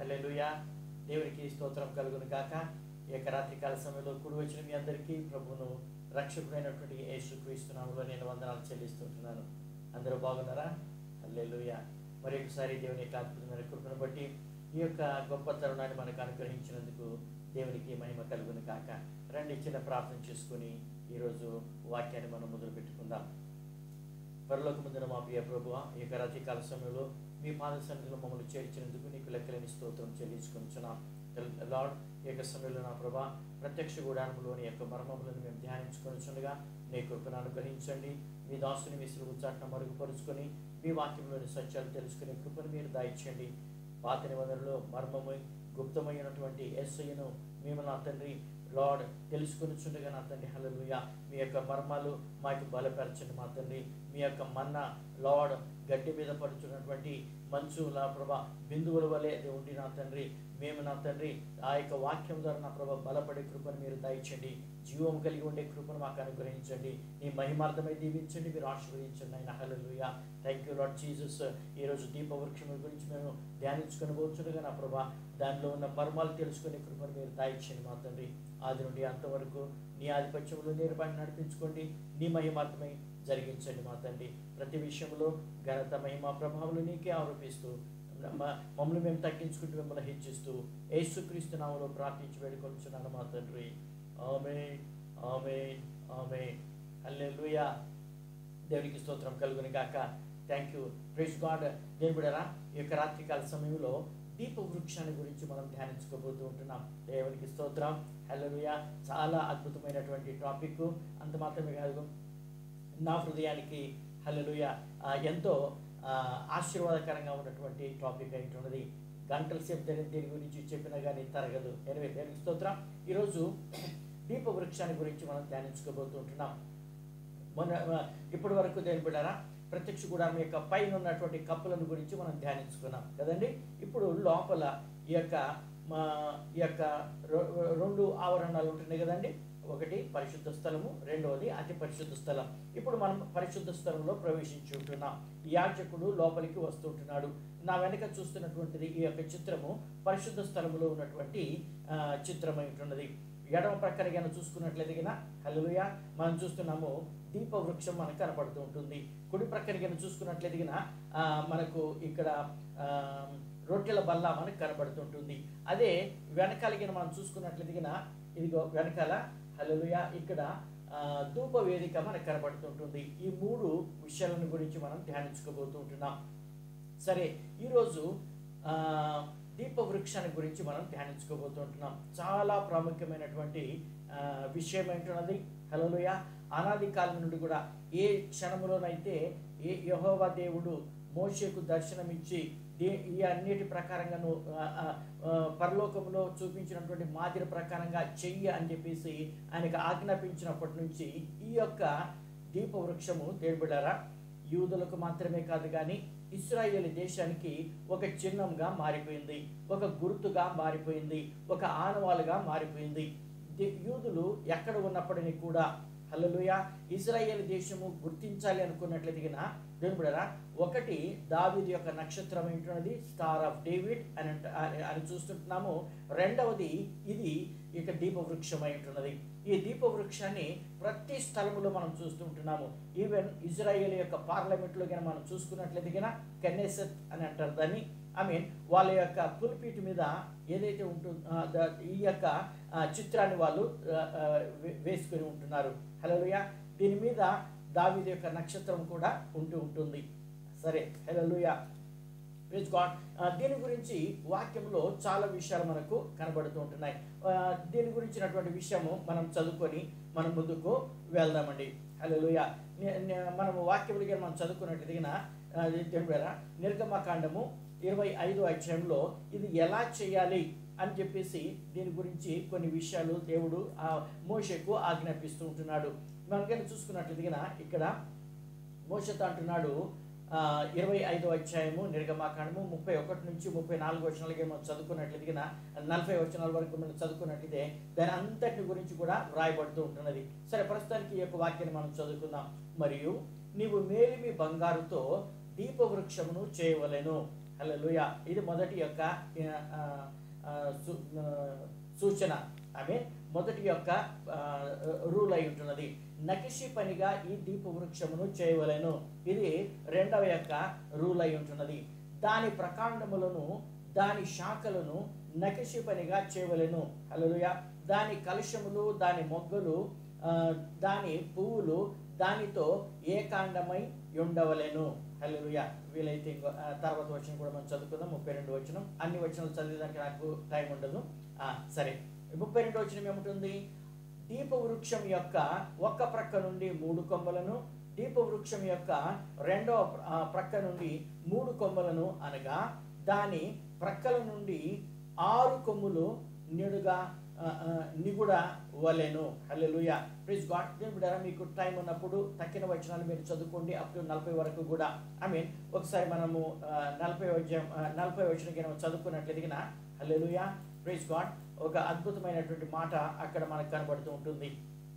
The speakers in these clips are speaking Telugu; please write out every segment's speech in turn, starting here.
హల్లెలూయా దేవునికి స్తోత్రం కలుగును గాక ఈ యొక్క రాత్రికాల సమయంలో కూడి వచ్చిన మీ అందరికీ ప్రభువును రక్షకుడైనటువంటి యేసుక్రీస్తునాములో నేను వందనాలు చెల్లిస్తుంటున్నాను అందరూ బాగున్నారా హల్లెలూయా మరి ఒకసారి దేవుని యొక్క అద్భుతమైన కృపను బట్టి ఈ యొక్క గొప్ప తరుణాన్ని మనకు అనుగ్రహించినందుకు దేవునికి మహిమ కలుగును కాక రండి చిన్న ప్రార్థన చేసుకుని ఈరోజు వాక్యాన్ని మనం మొదలు పెట్టుకుందాం పరలోక ముందున మా ప్రియ ప్రభు ఈ యొక్క రాత్రికాల సమయంలో మీ పాద సన్నిధిలో మమ్మల్ని చేర్చినందుకు నీకు లెక్కలేని స్తోత్రం చెల్లించుకుంటున్నాం లార్డ్ ఈ యొక్క సమయంలో నా ప్రభా ప్రత్యక్ష గూడానంలోని యొక్క మర్మములను మేము ధ్యానించుకొనిచుండగా నీ కృపను అనుగ్రహించండి మీ దాసుని మీ సులువు చాట్న మరుగుపరుచుకొని మీ వాక్యంలోని సత్యాలు తెలుసుకునే కృపను మీరు దాయిచ్చండి పాత నిబంధనలో మర్మము గుప్తమైనటువంటి ఎస్ఐను మేము నా తండ్రి లార్డ్ తెలుసుకొని చుండగా నా తండ్రి హల్లెలూయ మీ యొక్క మర్మాలు మాకు బలపరచండి మా తండ్రి మీ యొక్క మన్న లార్డ్ గడ్డి మీద పడుతున్నటువంటి మంచు నా ప్రభ బిందువుల వలె అది ఉండి నా తండ్రి మేము నా తండ్రి ఆ యొక్క వాక్యం ద్వారా నా ప్రభ బలపడే కృపను మీరు దయచండి జీవం కలిగి ఉండే కృపను మాకు అనుగ్రహించండి నీ మహిమార్థమై దీవించండి మీరు ఆశీర్వదించండి ఆయన hallelujah thank you Lord Jesus ఈరోజు దీపవృక్షం గురించి మేము ధ్యానించుకొని పోతుండగా నా ప్రభా దానిలో ఉన్న మర్మాలు తెలుసుకునే కృపను మీరు దాయిచ్చండి మా తండ్రి ఆది నుండి అంతవరకు నీ ఆధిపత్యంలో నిర్వహణ నడిపించుకోండి నీ మహిమార్థమై జరిగించండి మా తండ్రి ప్రతి విషయంలో ఘనత మహిమ ప్రభావాలు నీకే ఆరోపిస్తూ మ- మమ్మల్ని మేము తగ్గించుకుంటూ మిమ్మల్ని హెచ్చిస్తూ యేసుక్రీస్తు నామలో ప్రార్థించి వేడుకొంచున్నాను మా తండ్రి ఆమె ఆమె ఆమె హల్లెలూయా దేవునికి స్తోత్రం కలుగుని గాక థ్యాంక్ యూ ప్రైజ్ గాడ్ దేవుడరా ఈ యొక్క రాత్రికాల సమయంలో దీప వృక్షాన్ని గురించి మనం ధ్యానించుకోబోతూ ఉంటున్నాం దేవునికి స్తోత్రం హల్లెలూయా చాలా అద్భుతమైనటువంటి టాపిక్ అంత మాత్రమే కాదు నా హృదయానికి హల్లెలూయా ఆ, ఎంతో ఆ, ఆశీర్వాదకరంగా ఉన్నటువంటి టాపిక్ అయినటువంటిది గంటల సేపు దీని దీని గురించి చెప్పినా కానీ తరగదు ఎనివే దేవునికి స్తోత్రం ఈరోజు దీప వృక్షాన్ని గురించి మనం ధ్యానించుకోబోతూ ఉంటున్నాం మొన్న ఇప్పటి వరకు దేని బిడ్డారా ప్రత్యక్ష గుడారం యొక్క పైన ఉన్నటువంటి కప్పులను గురించి మనం ధ్యానించుకున్నాం కదండి ఇప్పుడు లోపల ఈ యొక్క మా ఈ యొక్క రొ- రెండు ఆవరణాలు ఉంటున్నాయి కదండి ఒకటి పరిశుద్ధ స్థలము రెండవది అతి పరిశుద్ధ స్థలం ఇప్పుడు మనం పరిశుద్ధ స్థలంలో ప్రవేశించి ఉంటున్నాం యాజకుడు లోపలికి వస్తుంటున్నాడు నా వెనక చూస్తున్నటువంటిది ఈ యొక్క చిత్రము పరిశుద్ధ స్థలములో ఉన్నటువంటి ఆ, చిత్రమై ఉంటున్నది ఎడమ ప్రక్కన కనుక చూసుకున్నట్లయితే కనుక హల్లెలూయా మనం చూస్తున్నాము దీప వృక్షం మనకు కనపడుతూ ఉంటుంది కుడి ప్రక్కన కనుక చూసుకున్నట్లయితే కనుక ఆ, మనకు ఇక్కడ ఆ, రొట్టెల బల్ల మనకు కనబడుతుంటుంది అదే వెనకాల కనుక మనం చూసుకున్నట్లయితే కనుక ఇదిగో వెనకాల హల్లెలూయా ఇక్కడ ఆ, ధూప వేదిక మనకు కనబడుతుంటుంది ఈ మూడు విషయాలను గురించి మనం ధ్యానించుకోబోతూ ఉంటున్నాం సరే ఈరోజు ఆ, దీప వృక్షాన్ని గురించి మనం ధ్యానించుకోబోతుంటున్నాం చాలా ప్రాముఖ్యమైనటువంటి ఆ, విషయం ఏంటున్నది హలోయ అనాది కాలం నుండి కూడా ఏ క్షణంలోనైతే ఏ యహోవా దేవుడు మోషేకు దర్శనమిచ్చి దే- ఈ అన్నిటి ప్రకారంగా నువ్వు ఆ, ఆ, ఆ, పరలోకంలో చూపించినటువంటి మాదిరి ప్రకారంగా చెయ్యి అని చెప్పేసి ఆయనకు ఆజ్ఞాపించినప్పటి నుంచి ఈ యొక్క దీప వృక్షము తేడుబడారా యూదులకు మాత్రమే కాదు కానీ ఇస్రాయేల్ దేశానికి ఒక చిహ్నంగా మారిపోయింది ఒక గుర్తుగా మారిపోయింది ఒక ఆనవాలుగా మారిపోయింది ది- యూదులు ఎక్కడ ఉన్నప్పటికీ కూడా హల్లెలూయ ఇజ్రాయేల్ దేశము గుర్తించాలి అనుకున్నట్లయితే దేవుడరా ఒకటి దావీదు యొక్క నక్షత్రం ఏంటున్నది స్టార్ ఆఫ్ డేవిడ్ అని అంట- అని- అని చూస్తుంటున్నాము రెండవది ఇది ఇక దీప వృక్షం అయి ఉంటున్నది ఈ దీప వృక్షాన్ని ప్రతి స్థలములో మనం చూస్తుంటున్నాము ఈవెన్ ఇజ్రాయేల్ యొక్క పార్లమెంట్లో కనుక మనం చూసుకున్నట్లయితే కనుక కెన్నెసెత్ అని అంటారు దాన్ని ఐ మీన్ వాళ్ళ యొక్క పులిపీటి మీద ఏదైతే ఉంటుందో ఈ యొక్క ఆ, చిత్రాన్ని వాళ్ళు ఆ, ఆ, వే- వేసుకొని ఉంటున్నారు హలోయ దీని మీద దావీదు యొక్క నక్షత్రం కూడా ఉంటూ ఉంటుంది సరే హలోయ ప్లీజ్ గాడ్ దీని గురించి వాక్యంలో చాలా విషయాలు మనకు కనబడుతూ ఉంటున్నాయి ఆ, దీని గురించినటువంటి విషయము మనం చదువుకొని మనం ముందుకు వెళ్దామండి హలోయ మనము వాక్యం దగ్గర మనం చదువుకున్నట్టు వేళ నిర్గమకాండము ఇరవై ఐదు అధ్యాయంలో ఇది ఎలా చేయాలి అని చెప్పేసి దీని గురించి కొన్ని విషయాలు దేవుడు ఆ మోషకు ఆజ్ఞాపిస్తూ ఉంటున్నాడు మనం కనుక చూసుకున్నట్లయితే ఇక్కడ మోషతో అంటున్నాడు ఆ, ఇరవై ఐదో అధ్యాయము నిర్గమాకాండము ముప్పై ఒకటి నుంచి ముప్పై నాలుగు వచనాలకి మనం చదువుకున్నట్లయితే నలభై వచనాల వరకు మనం చదువుకున్నట్లయితే దాని అంతటి గురించి కూడా వ్రాయబడుతూ ఉంటున్నది సరే ప్రస్తుతానికి ఈ యొక్క వాక్యాన్ని మనం చదువుకుందాం మరియు నీవు మేలిమి బంగారుతో దీపవృక్షమును చేయవలెను హల్లెలూయా ఇది మొదటి యొక్క ఆ, ఆ, సు- ఆ, సూచన ఆమె మొదటి యొక్క రూల్ అయి ఉంటున్నది నకిషి పనిగా ఈ దీప వృక్షమును చేయవలెను ఇది రెండవ యొక్క రూల్ అయి ఉంటున్నది దాని ప్రకాండములను దాని శాఖలను నకిషి పనిగా చేయవలెను హల్లెలూయా దాని కలుషములు దాని మొగ్గలు ఆ, దాని పువ్వులు దానితో ఏకాండమై ఉండవలెను హల్లెలూయా వీలైతే ఇంకో ఆ, తర్వాత వచ్చిన కూడా మనం చదువుకుందాం ముప్పై రెండు వచనం అన్ని వచనాలు చదివేదానికి నాకు టైం ఉండదు ఆ, సరే ముప్పై రెండు వచనం ఏముంటుంది దీప వృక్షం యొక్క ఒక్క ప్రక్క నుండి మూడు కొమ్మలను దీప వృక్షం యొక్క రెండవ ఆ, ప్రక్క నుండి మూడు కొమ్మలను అనగా దాని ప్రక్కల నుండి ఆరు కొమ్ములు నిడుగా ఆ, ఆ, నిగుడ వలెను హల్లెలూయా ప్లీజ్ గాడ్ దేవుడా మీకు టైం ఉన్నప్పుడు తక్కిన వచనాలు మీరు చదువుకోండి అప్ టు నలభై వరకు కూడా ఐ మీన్ ఒకసారి మనము ఆ, నలభై వచనం ఆ, నలభై వచనం కింద చదువుకున్నట్లయితే హల్లెలూయా ప్లీజ్ గాడ్ ఒక అద్భుతమైనటువంటి మాట అక్కడ మనకు కనబడుతూ ఉంటుంది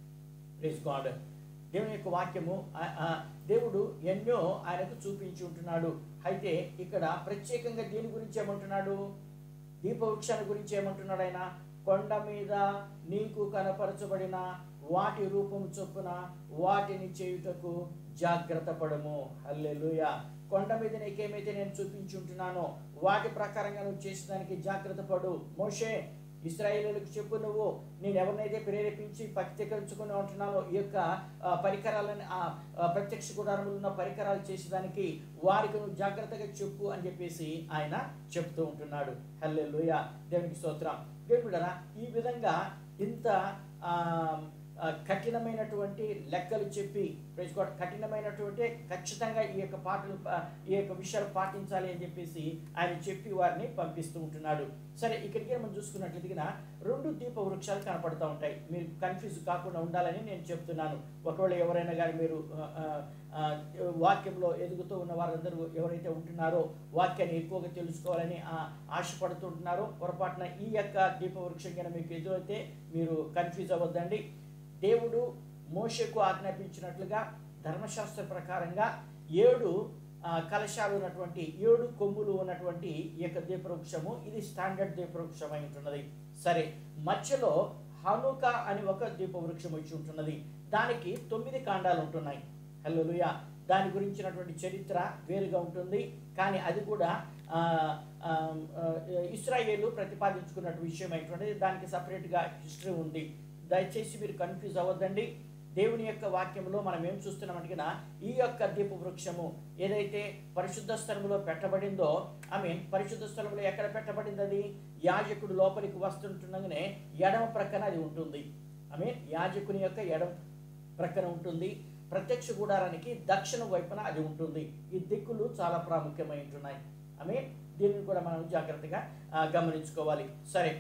ప్లీజ్ గాడ్ దేవుని యొక్క వాక్యము ఆ- ఆ దేవుడు ఎన్నో ఆయనకు చూపించి ఉంటున్నాడు అయితే ఇక్కడ ప్రత్యేకంగా దీని గురించి ఏమంటున్నాడు దీపవృక్షాల గురించి ఏమంటున్నాడు ఆయన కొండ మీద నీకు కనపరచబడిన వాటి రూపం చొప్పున వాటిని చేయుటకు జాగ్రత్త పడము హల్లెలూయా కొండ మీద నీకేమైతే నేను చూపించి ఉంటున్నానో వాటి ప్రకారంగా నువ్వు చేసేదానికి జాగ్రత్త పడు మోషే ఇస్రాయేలులకు చెప్పు నువ్వు నేను ఎవరినైతే ప్రేరేపించి పత్రికరించుకుని ఉంటున్నానో ఈ యొక్క ఆ, పరికరాలను ఆ ఆ, ప్రత్యక్ష గుడారంలో ఉన్న పరికరాలు చేసేదానికి వారికి నువ్వు జాగ్రత్తగా చెప్పు అని చెప్పేసి ఆయన చెప్తూ ఉంటున్నాడు హల్లెలూయా దేవునికి స్తోత్రం దేవుడరా ఈ విధంగా ఇంత ఆ, ఆ, కఠినమైనటువంటి లెక్కలు చెప్పి ప్రైజ్ గాడ్ కఠినమైనటువంటి ఖచ్చితంగా ఈ యొక్క పాటలు ఆ, ఈ యొక్క విషయాలు పాటించాలి అని చెప్పేసి ఆయన చెప్పి వారిని పంపిస్తూ ఉంటున్నాడు సరే ఇక్కడికి మనం చూసుకున్నట్లయితే రెండు దీప వృక్షాలు కనపడతా ఉంటాయి మీరు కన్ఫ్యూజ్ కాకుండా ఉండాలని నేను చెప్తున్నాను ఒకవేళ ఎవరైనా కానీ మీరు ఆ, ఆ, ఆ, వాక్యంలో ఎదుగుతూ ఉన్న వారందరూ ఎవరైతే ఉంటున్నారో వాక్యాన్ని ఎక్కువగా తెలుసుకోవాలని ఆ, ఆశపడుతుంటున్నారో పొరపాటున ఈ యొక్క దీప వృక్షం కింద మీకు ఎదురైతే మీరు కన్ఫ్యూజ్ అవ్వద్దండి దేవుడు మోషకు ఆజ్ఞాపించినట్లుగా ధర్మశాస్త్ర ప్రకారంగా ఏడు ఆ, కలశాలు ఉన్నటువంటి ఏడు కొమ్ములు ఉన్నటువంటి ఈ యొక్క దీపవృక్షము ఇది స్టాండర్డ్ దీపవృక్షం అయి ఉంటున్నది సరే మధ్యలో హనుక అని ఒక దీపవృక్షం వచ్చి ఉంటున్నది దానికి తొమ్మిది కాండాలు ఉంటున్నాయి హల్లెలూయా దాని గురించినటువంటి చరిత్ర వేరుగా ఉంటుంది కానీ అది కూడా ఆ, ఆ, ఆ, ఇస్రాయేలు ప్రతిపాదించుకున్నటువంటి విషయం అయినటువంటిది దానికి సపరేట్గా హిస్టరీ ఉంది దయచేసి మీరు కన్ఫ్యూజ్ అవ్వద్దండి దేవుని యొక్క వాక్యంలో మనం ఏం చూస్తున్నామంటే ఈ యొక్క దీప వృక్షము ఏదైతే పరిశుద్ధ స్థలంలో పెట్టబడిందో ఐ మీన్ పరిశుద్ధ స్థలంలో ఎక్కడ పెట్టబడింది అది యాజకుడు లోపలికి వస్తుంటుండగానే ఎడమ ప్రక్కన అది ఉంటుంది ఐ మీన్ యాజకుని యొక్క ఎడమ ప్రక్కన ఉంటుంది ప్రత్యక్ష గుడారానికి దక్షిణ వైపున అది ఉంటుంది ఈ దిక్కులు చాలా ప్రాముఖ్యమై ఉంటున్నాయి ఐ మీన్ దీనిని కూడా మనం జాగ్రత్తగా ఆ, గమనించుకోవాలి సరే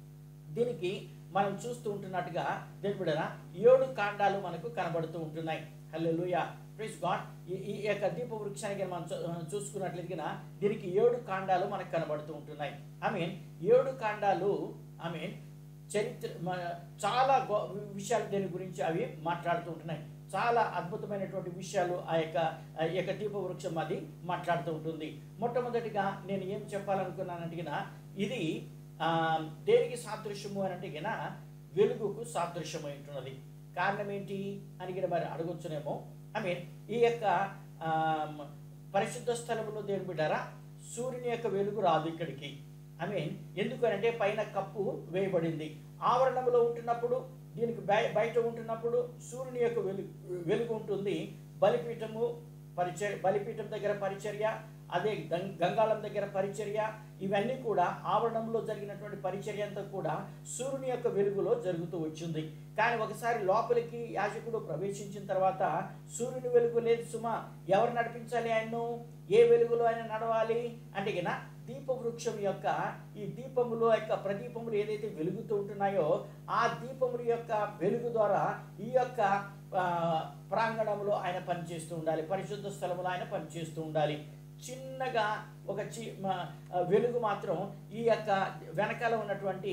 దీనికి మనం చూస్తూ ఉంటున్నట్టుగా దేని బిడ్డరా ఏడు కాండాలు మనకు కనబడుతూ ఉంటున్నాయి హల్లెలూయా ప్లీజ్ గాడ్ ఈ ఈ యొక్క దీప వృక్షానికి మనం చూ- చూసుకున్నట్లయితే దీనికి ఏడు కాండాలు మనకు కనబడుతూ ఉంటున్నాయి ఐ మీన్ ఏడు కాండాలు ఐ మీన్ చరిత్ర మ- చాలా గో- విషయాలు దీని గురించి అవి మాట్లాడుతూ ఉంటున్నాయి చాలా అద్భుతమైనటువంటి విషయాలు ఆ యొక్క ఆ యొక్క దీప వృక్షం అది మాట్లాడుతూ ఉంటుంది మొట్టమొదటిగా నేను ఏం చెప్పాలనుకున్నానంటే గిన ఇది ఆ, దేనికి సాదృశ్యము అని అంటే గిన వెలుగుకు సాదృశ్యమై ఉంటున్నది కారణం ఏంటి అని గిన మరి అడగొచ్చునేమో ఐ మీన్ ఈ యొక్క ఆ, పరిశుద్ధ స్థలంలో దేని బిడ్డారా సూర్యుని యొక్క వెలుగు రాదు ఇక్కడికి ఐ మీన్ ఎందుకు అంటే పైన కప్పు వేయబడింది ఆవరణంలో ఉంటున్నప్పుడు దీనికి బయ బయట ఉంటున్నప్పుడు సూర్యుని యొక్క వెలుగు వెలుగు ఉంటుంది బలిపీఠము పరిచర్య బలిపీఠం దగ్గర పరిచర్య అదే గం- గంగాళం దగ్గర పరిచర్య ఇవన్నీ కూడా ఆవరణంలో జరిగినటువంటి పరిచర్య అంతా కూడా సూర్యుని యొక్క వెలుగులో జరుగుతూ వచ్చింది కానీ ఒకసారి లోపలికి యాజకుడు ప్రవేశించిన తర్వాత సూర్యుని వెలుగు లేదు సుమా ఎవరు నడిపించాలి ఆయన్ను ఏ వెలుగులో ఆయన నడవాలి అంటే గిన దీప వృక్షం యొక్క ఈ దీపములో యొక్క ప్రదీపములు ఏదైతే వెలుగుతూ ఉంటున్నాయో ఆ దీపముల యొక్క వెలుగు ద్వారా ఈ యొక్క ఆ, ప్రాంగణంలో ఆయన పనిచేస్తూ ఉండాలి పరిశుద్ధ స్థలంలో ఆయన పనిచేస్తూ ఉండాలి చిన్నగా ఒక చి మ- ఆ, వెలుగు మాత్రం ఈ యొక్క వెనకాల ఉన్నటువంటి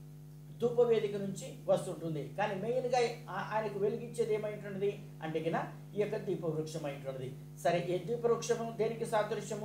ధూపవేదిక నుంచి వస్తుంటుంది కానీ మెయిన్గా ఆ- ఆయనకు వెలిగించేది ఏమైంటున్నది అంటే కినా ఈ యొక్క దీపవృక్షం అయినటువంటిది సరే ఈ దీపవృక్షము దేనికి సాదృశ్యము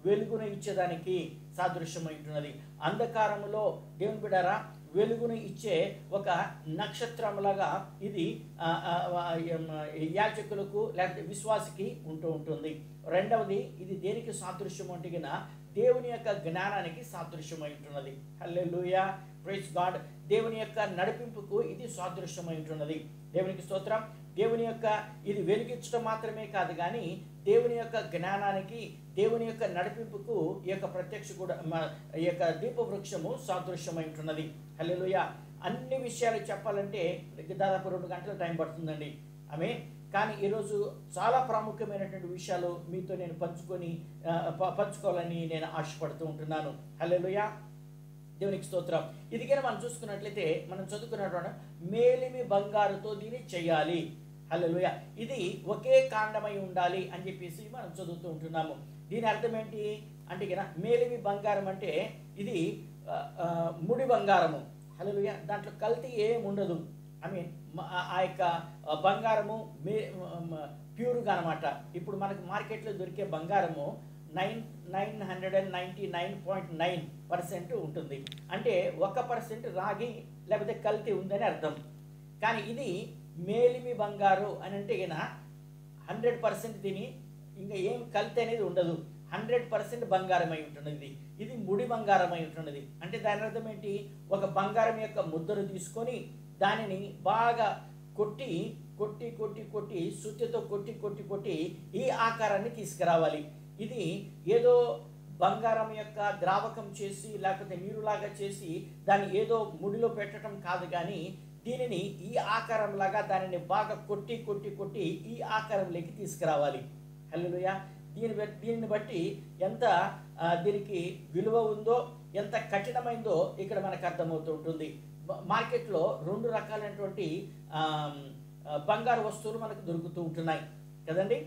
వెలుగును ఇచ్చేదానికి సాదృశ్యమై ఉంటున్నది అంధకారములో దేవుని బిడారా వెలుగును ఇచ్చే ఒక నక్షత్రంలాగా ఇది ఆ, ఆ, ఆ, ఏం, యాజకులకు లేకపోతే విశ్వాసికి ఉంటూ ఉంటుంది రెండవది ఇది దేనికి సాదృశ్యం అంటే గిన దేవుని యొక్క జ్ఞానానికి సాదృశ్యమై ఉంటున్నది హల్లెలూయా ప్రైజ్ గాడ్ దేవుని యొక్క నడిపింపుకు ఇది సాదృశ్యమై ఉంటున్నది దేవునికి స్తోత్రం దేవుని యొక్క ఇది వెలిగించడం మాత్రమే కాదు కానీ దేవుని యొక్క జ్ఞానానికి దేవుని యొక్క నడిపింపుకు ఈ యొక్క ప్రత్యక్ష కూడా మ- ఈ యొక్క దీప వృక్షము సాదృశ్యమై ఉంటున్నది హల్లెలూయా అన్ని విషయాలు చెప్పాలంటే దాదాపు రెండు గంటల టైం పడుతుందండి ఆమె కానీ ఈరోజు చాలా ప్రాముఖ్యమైనటువంటి విషయాలు మీతో నేను పంచుకొని ఆ, ప- పంచుకోవాలని నేను ఆశపడుతూ ఉంటున్నాను హల్లెలూయా దేవునికి స్తోత్రం ఇది కనుక మనం చూసుకున్నట్లయితే మనం చదువుకున్నటువంటి మేలిమి బంగారుతో దీన్ని చేయాలి హల్లెలూయా ఇది ఒకే కాండమై ఉండాలి అని చెప్పేసి మనం చదువుతూ ఉంటున్నాము దీని అర్థం ఏంటి అంటే గిన మేలిమి బంగారం అంటే ఇది ఆ, ఆ, ముడి బంగారము హల్లెలూయా దాంట్లో కల్తీ ఏం ఉండదు ఐ మీన్ ఆ యొక్క ఆ, బంగారము మే ప్యూర్గా అనమాట ఇప్పుడు మనకు మార్కెట్లో దొరికే బంగారము nine nine hundred and ninety nine point nine percent ఉంటుంది అంటే ఒక పర్సెంట్ రాగి లేకపోతే కల్తీ ఉందని అర్థం కానీ ఇది మేలిమి బంగారు అని అంటే ఈయన హండ్రెడ్ పర్సెంట్ దీని ఇంకా ఏం కల్తీ అనేది ఉండదు హండ్రెడ్ పర్సెంట్ బంగారం అయి ఉంటున్నది ఇది. ఇది ముడి బంగారం అయి ఉంటున్నది అంటే దాని అర్థం ఏంటి ఒక బంగారం యొక్క ముద్దను తీసుకొని దానిని బాగా కొట్టి కొట్టి కొట్టి కొట్టి సుత్తితో కొట్టి కొట్టి కొట్టి ఈ ఆకారాన్ని తీసుకురావాలి ఇది ఏదో బంగారం యొక్క ద్రావకం చేసి లేకపోతే నీరులాగా చేసి దాన్ని ఏదో ముడిలో పెట్టడం కాదు కానీ దీనిని ఈ ఆకారంలాగా దానిని బాగా కొట్టి కొట్టి కొట్టి ఈ ఆకారంలోకి తీసుకురావాలి హల్లెలూయా దీని బట్- దీనిని బట్టి ఎంత ఆ, దీనికి విలువ ఉందో ఎంత కఠినమైందో ఇక్కడ మనకు అర్థమవుతూ ఉంటుంది బ- మార్కెట్లో రెండు రకాలైనటువంటి ఆమ్, ఆ, బంగారు వస్తువులు మనకు దొరుకుతూ ఉంటున్నాయి కదండి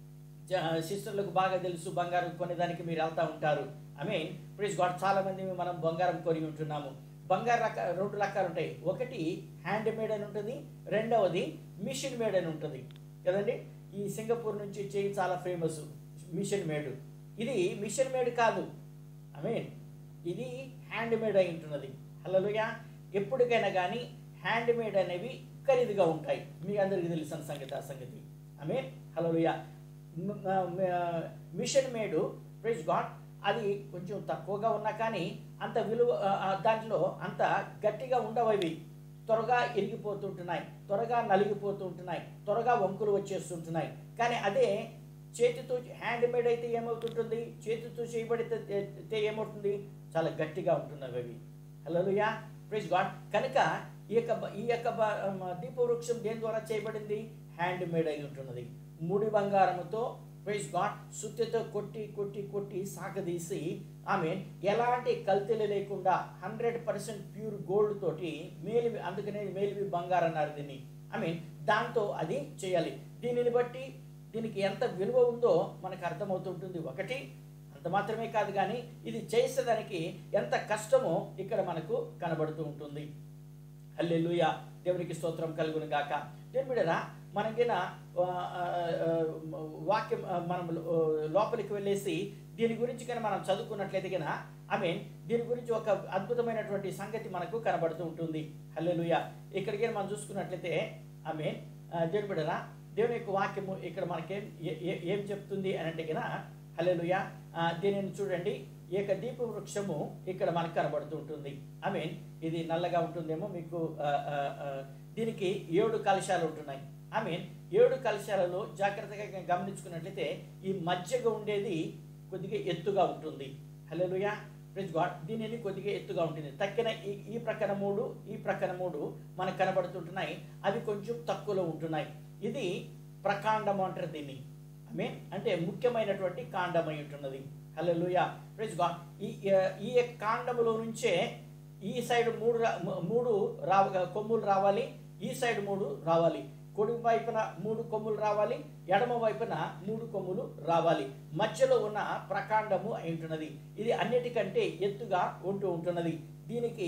జ- సిస్టర్లకు బాగా తెలుసు బంగారం కొనేదానికి మీరు వెళ్తా ఉంటారు ఐ మీన్ ప్లీజ్ గాడ్ చాలా మంది మనం బంగారం కొని ఉంటున్నాము బంగారు రక రెండు రకాలు ఉంటాయి ఒకటి హ్యాండ్ మేడ్ అని ఉంటుంది రెండవది మిషన్ మేడ్ అని ఉంటుంది కదండి ఈ సింగపూర్ నుంచి చేయి చాలా ఫేమస్ మిషన్ మేడ్ ఇది మిషన్ మేడ్ కాదు ఐ మీన్ ఇది హ్యాండ్ మేడ్ అయి ఉంటున్నది హల్లలుగా ఎప్పటికైనా కానీ హ్యాండ్ మేడ్ అనేవి ఖరీదుగా ఉంటాయి మీ అందరికీ తెలిసిన సంగతి ఆ సంగతి I mean hallelujah machine made praise God అది కొంచెం తక్కువగా ఉన్నా కానీ అంత విలువ ఆ, ఆ, దాంట్లో అంత గట్టిగా ఉండవు అవి త్వరగా ఇరిగిపోతుంటున్నాయి త్వరగా నలిగిపోతుంటున్నాయి త్వరగా వంకులు వచ్చేస్తుంటున్నాయి కానీ అదే చేతితో హ్యాండ్ మేడ్ అయితే ఏమవుతుంటుంది చేతితో చేయబడితే అయితే ఏమవుతుంది చాలా గట్టిగా ఉంటున్నవి అవి హలోలుయా ప్రైజ్ గాడ్ కనుక ఈ యొక్క బ- ఈ యొక్క బ- మ- దీపవృక్షం దేని ద్వారా చేయబడింది హ్యాండ్ మేడ్ అయి ఉంటున్నది ముడి బంగారముతో ప్రైజ్ గాడ్ సుత్తితో కొట్టి కొట్టి కొట్టి సాగదీసి ఆమె ఎలాంటి కల్తీలు లేకుండా హండ్రెడ్ పర్సెంట్ ప్యూర్ గోల్డ్ తోటి మేలివి అందుకనే మేలివి బంగారం అన్నారు దీన్ని ఐ మీన్ దాంతో అది చేయాలి దీనిని బట్టి దీనికి ఎంత విలువ ఉందో మనకు అర్థమవుతుంటుంది ఒకటి అంత మాత్రమే కాదు కానీ ఇది చేసేదానికి ఎంత కష్టమో ఇక్కడ మనకు కనబడుతూ ఉంటుంది హల్లెలూయా దేవునికి స్తోత్రం కలుగును గాక దేవుని బిడ్డరా మనకిన ఆ, ఆ, ఆ, వాక్యం ఆ, మనం ఆ, లోపలికి వెళ్ళేసి దీని గురించి కానీ మనం చదువుకున్నట్లయితే కనుక ఐ మీన్ దీని గురించి ఒక అద్భుతమైనటువంటి సంగతి మనకు కనబడుతూ ఉంటుంది హల్లెలూయా ఇక్కడికి మనం చూసుకున్నట్లయితే ఐ మీన్ దేవుని బిడ్డరా దేవుని యొక్క వాక్యము ఇక్కడ మనకేం ఏ- ఏ- ఏం చెప్తుంది అని అంటే కనుక హల్లెలూయా ఆ, దీనిని చూడండి ఈ యొక్క దీప వృక్షము ఇక్కడ మనకు కనబడుతూ ఉంటుంది ఐ మీన్ ఇది నల్లగా ఉంటుందేమో మీకు ఆ, ఆ, ఆ, దీనికి ఏడు కలశాలు ఉంటున్నాయి ఐ మీన్ ఏడు కలశాలలో జాగ్రత్తగా గమనించుకున్నట్లయితే ఈ మధ్యగా ఉండేది కొద్దిగా ఎత్తుగా ఉంటుంది హలోలుయా ప్రిజ్ గాడ్ దీనిని కొద్దిగా ఎత్తుగా ఉంటుంది తక్కిన ఈ ఈ ప్రక్కన మూడు ఈ ప్రక్కన మూడు మనకు కనబడుతుంటున్నాయి అవి కొంచెం తక్కువలో ఉంటున్నాయి ఇది ప్రకాండము అంటారు దీన్ని ఐ మీన్ అంటే ముఖ్యమైనటువంటి కాండమై ఉంటున్నది హల్లెలూయా ప్రైజ్ గాడ్ ఈ ఈ యొక్క కాండములో నుంచే ఈ సైడ్ మూడు రా- ము- మూడు రావ కొమ్ములు రావాలి ఈ సైడ్ మూడు రావాలి కుడి వైపున మూడు కొమ్ములు రావాలి ఎడమ వైపున మూడు కొమ్ములు రావాలి మధ్యలో ఉన్న ప్రకాండము అయి ఉంటున్నది ఇది అన్నిటికంటే ఎత్తుగా ఉంటూ ఉంటున్నది దీనికి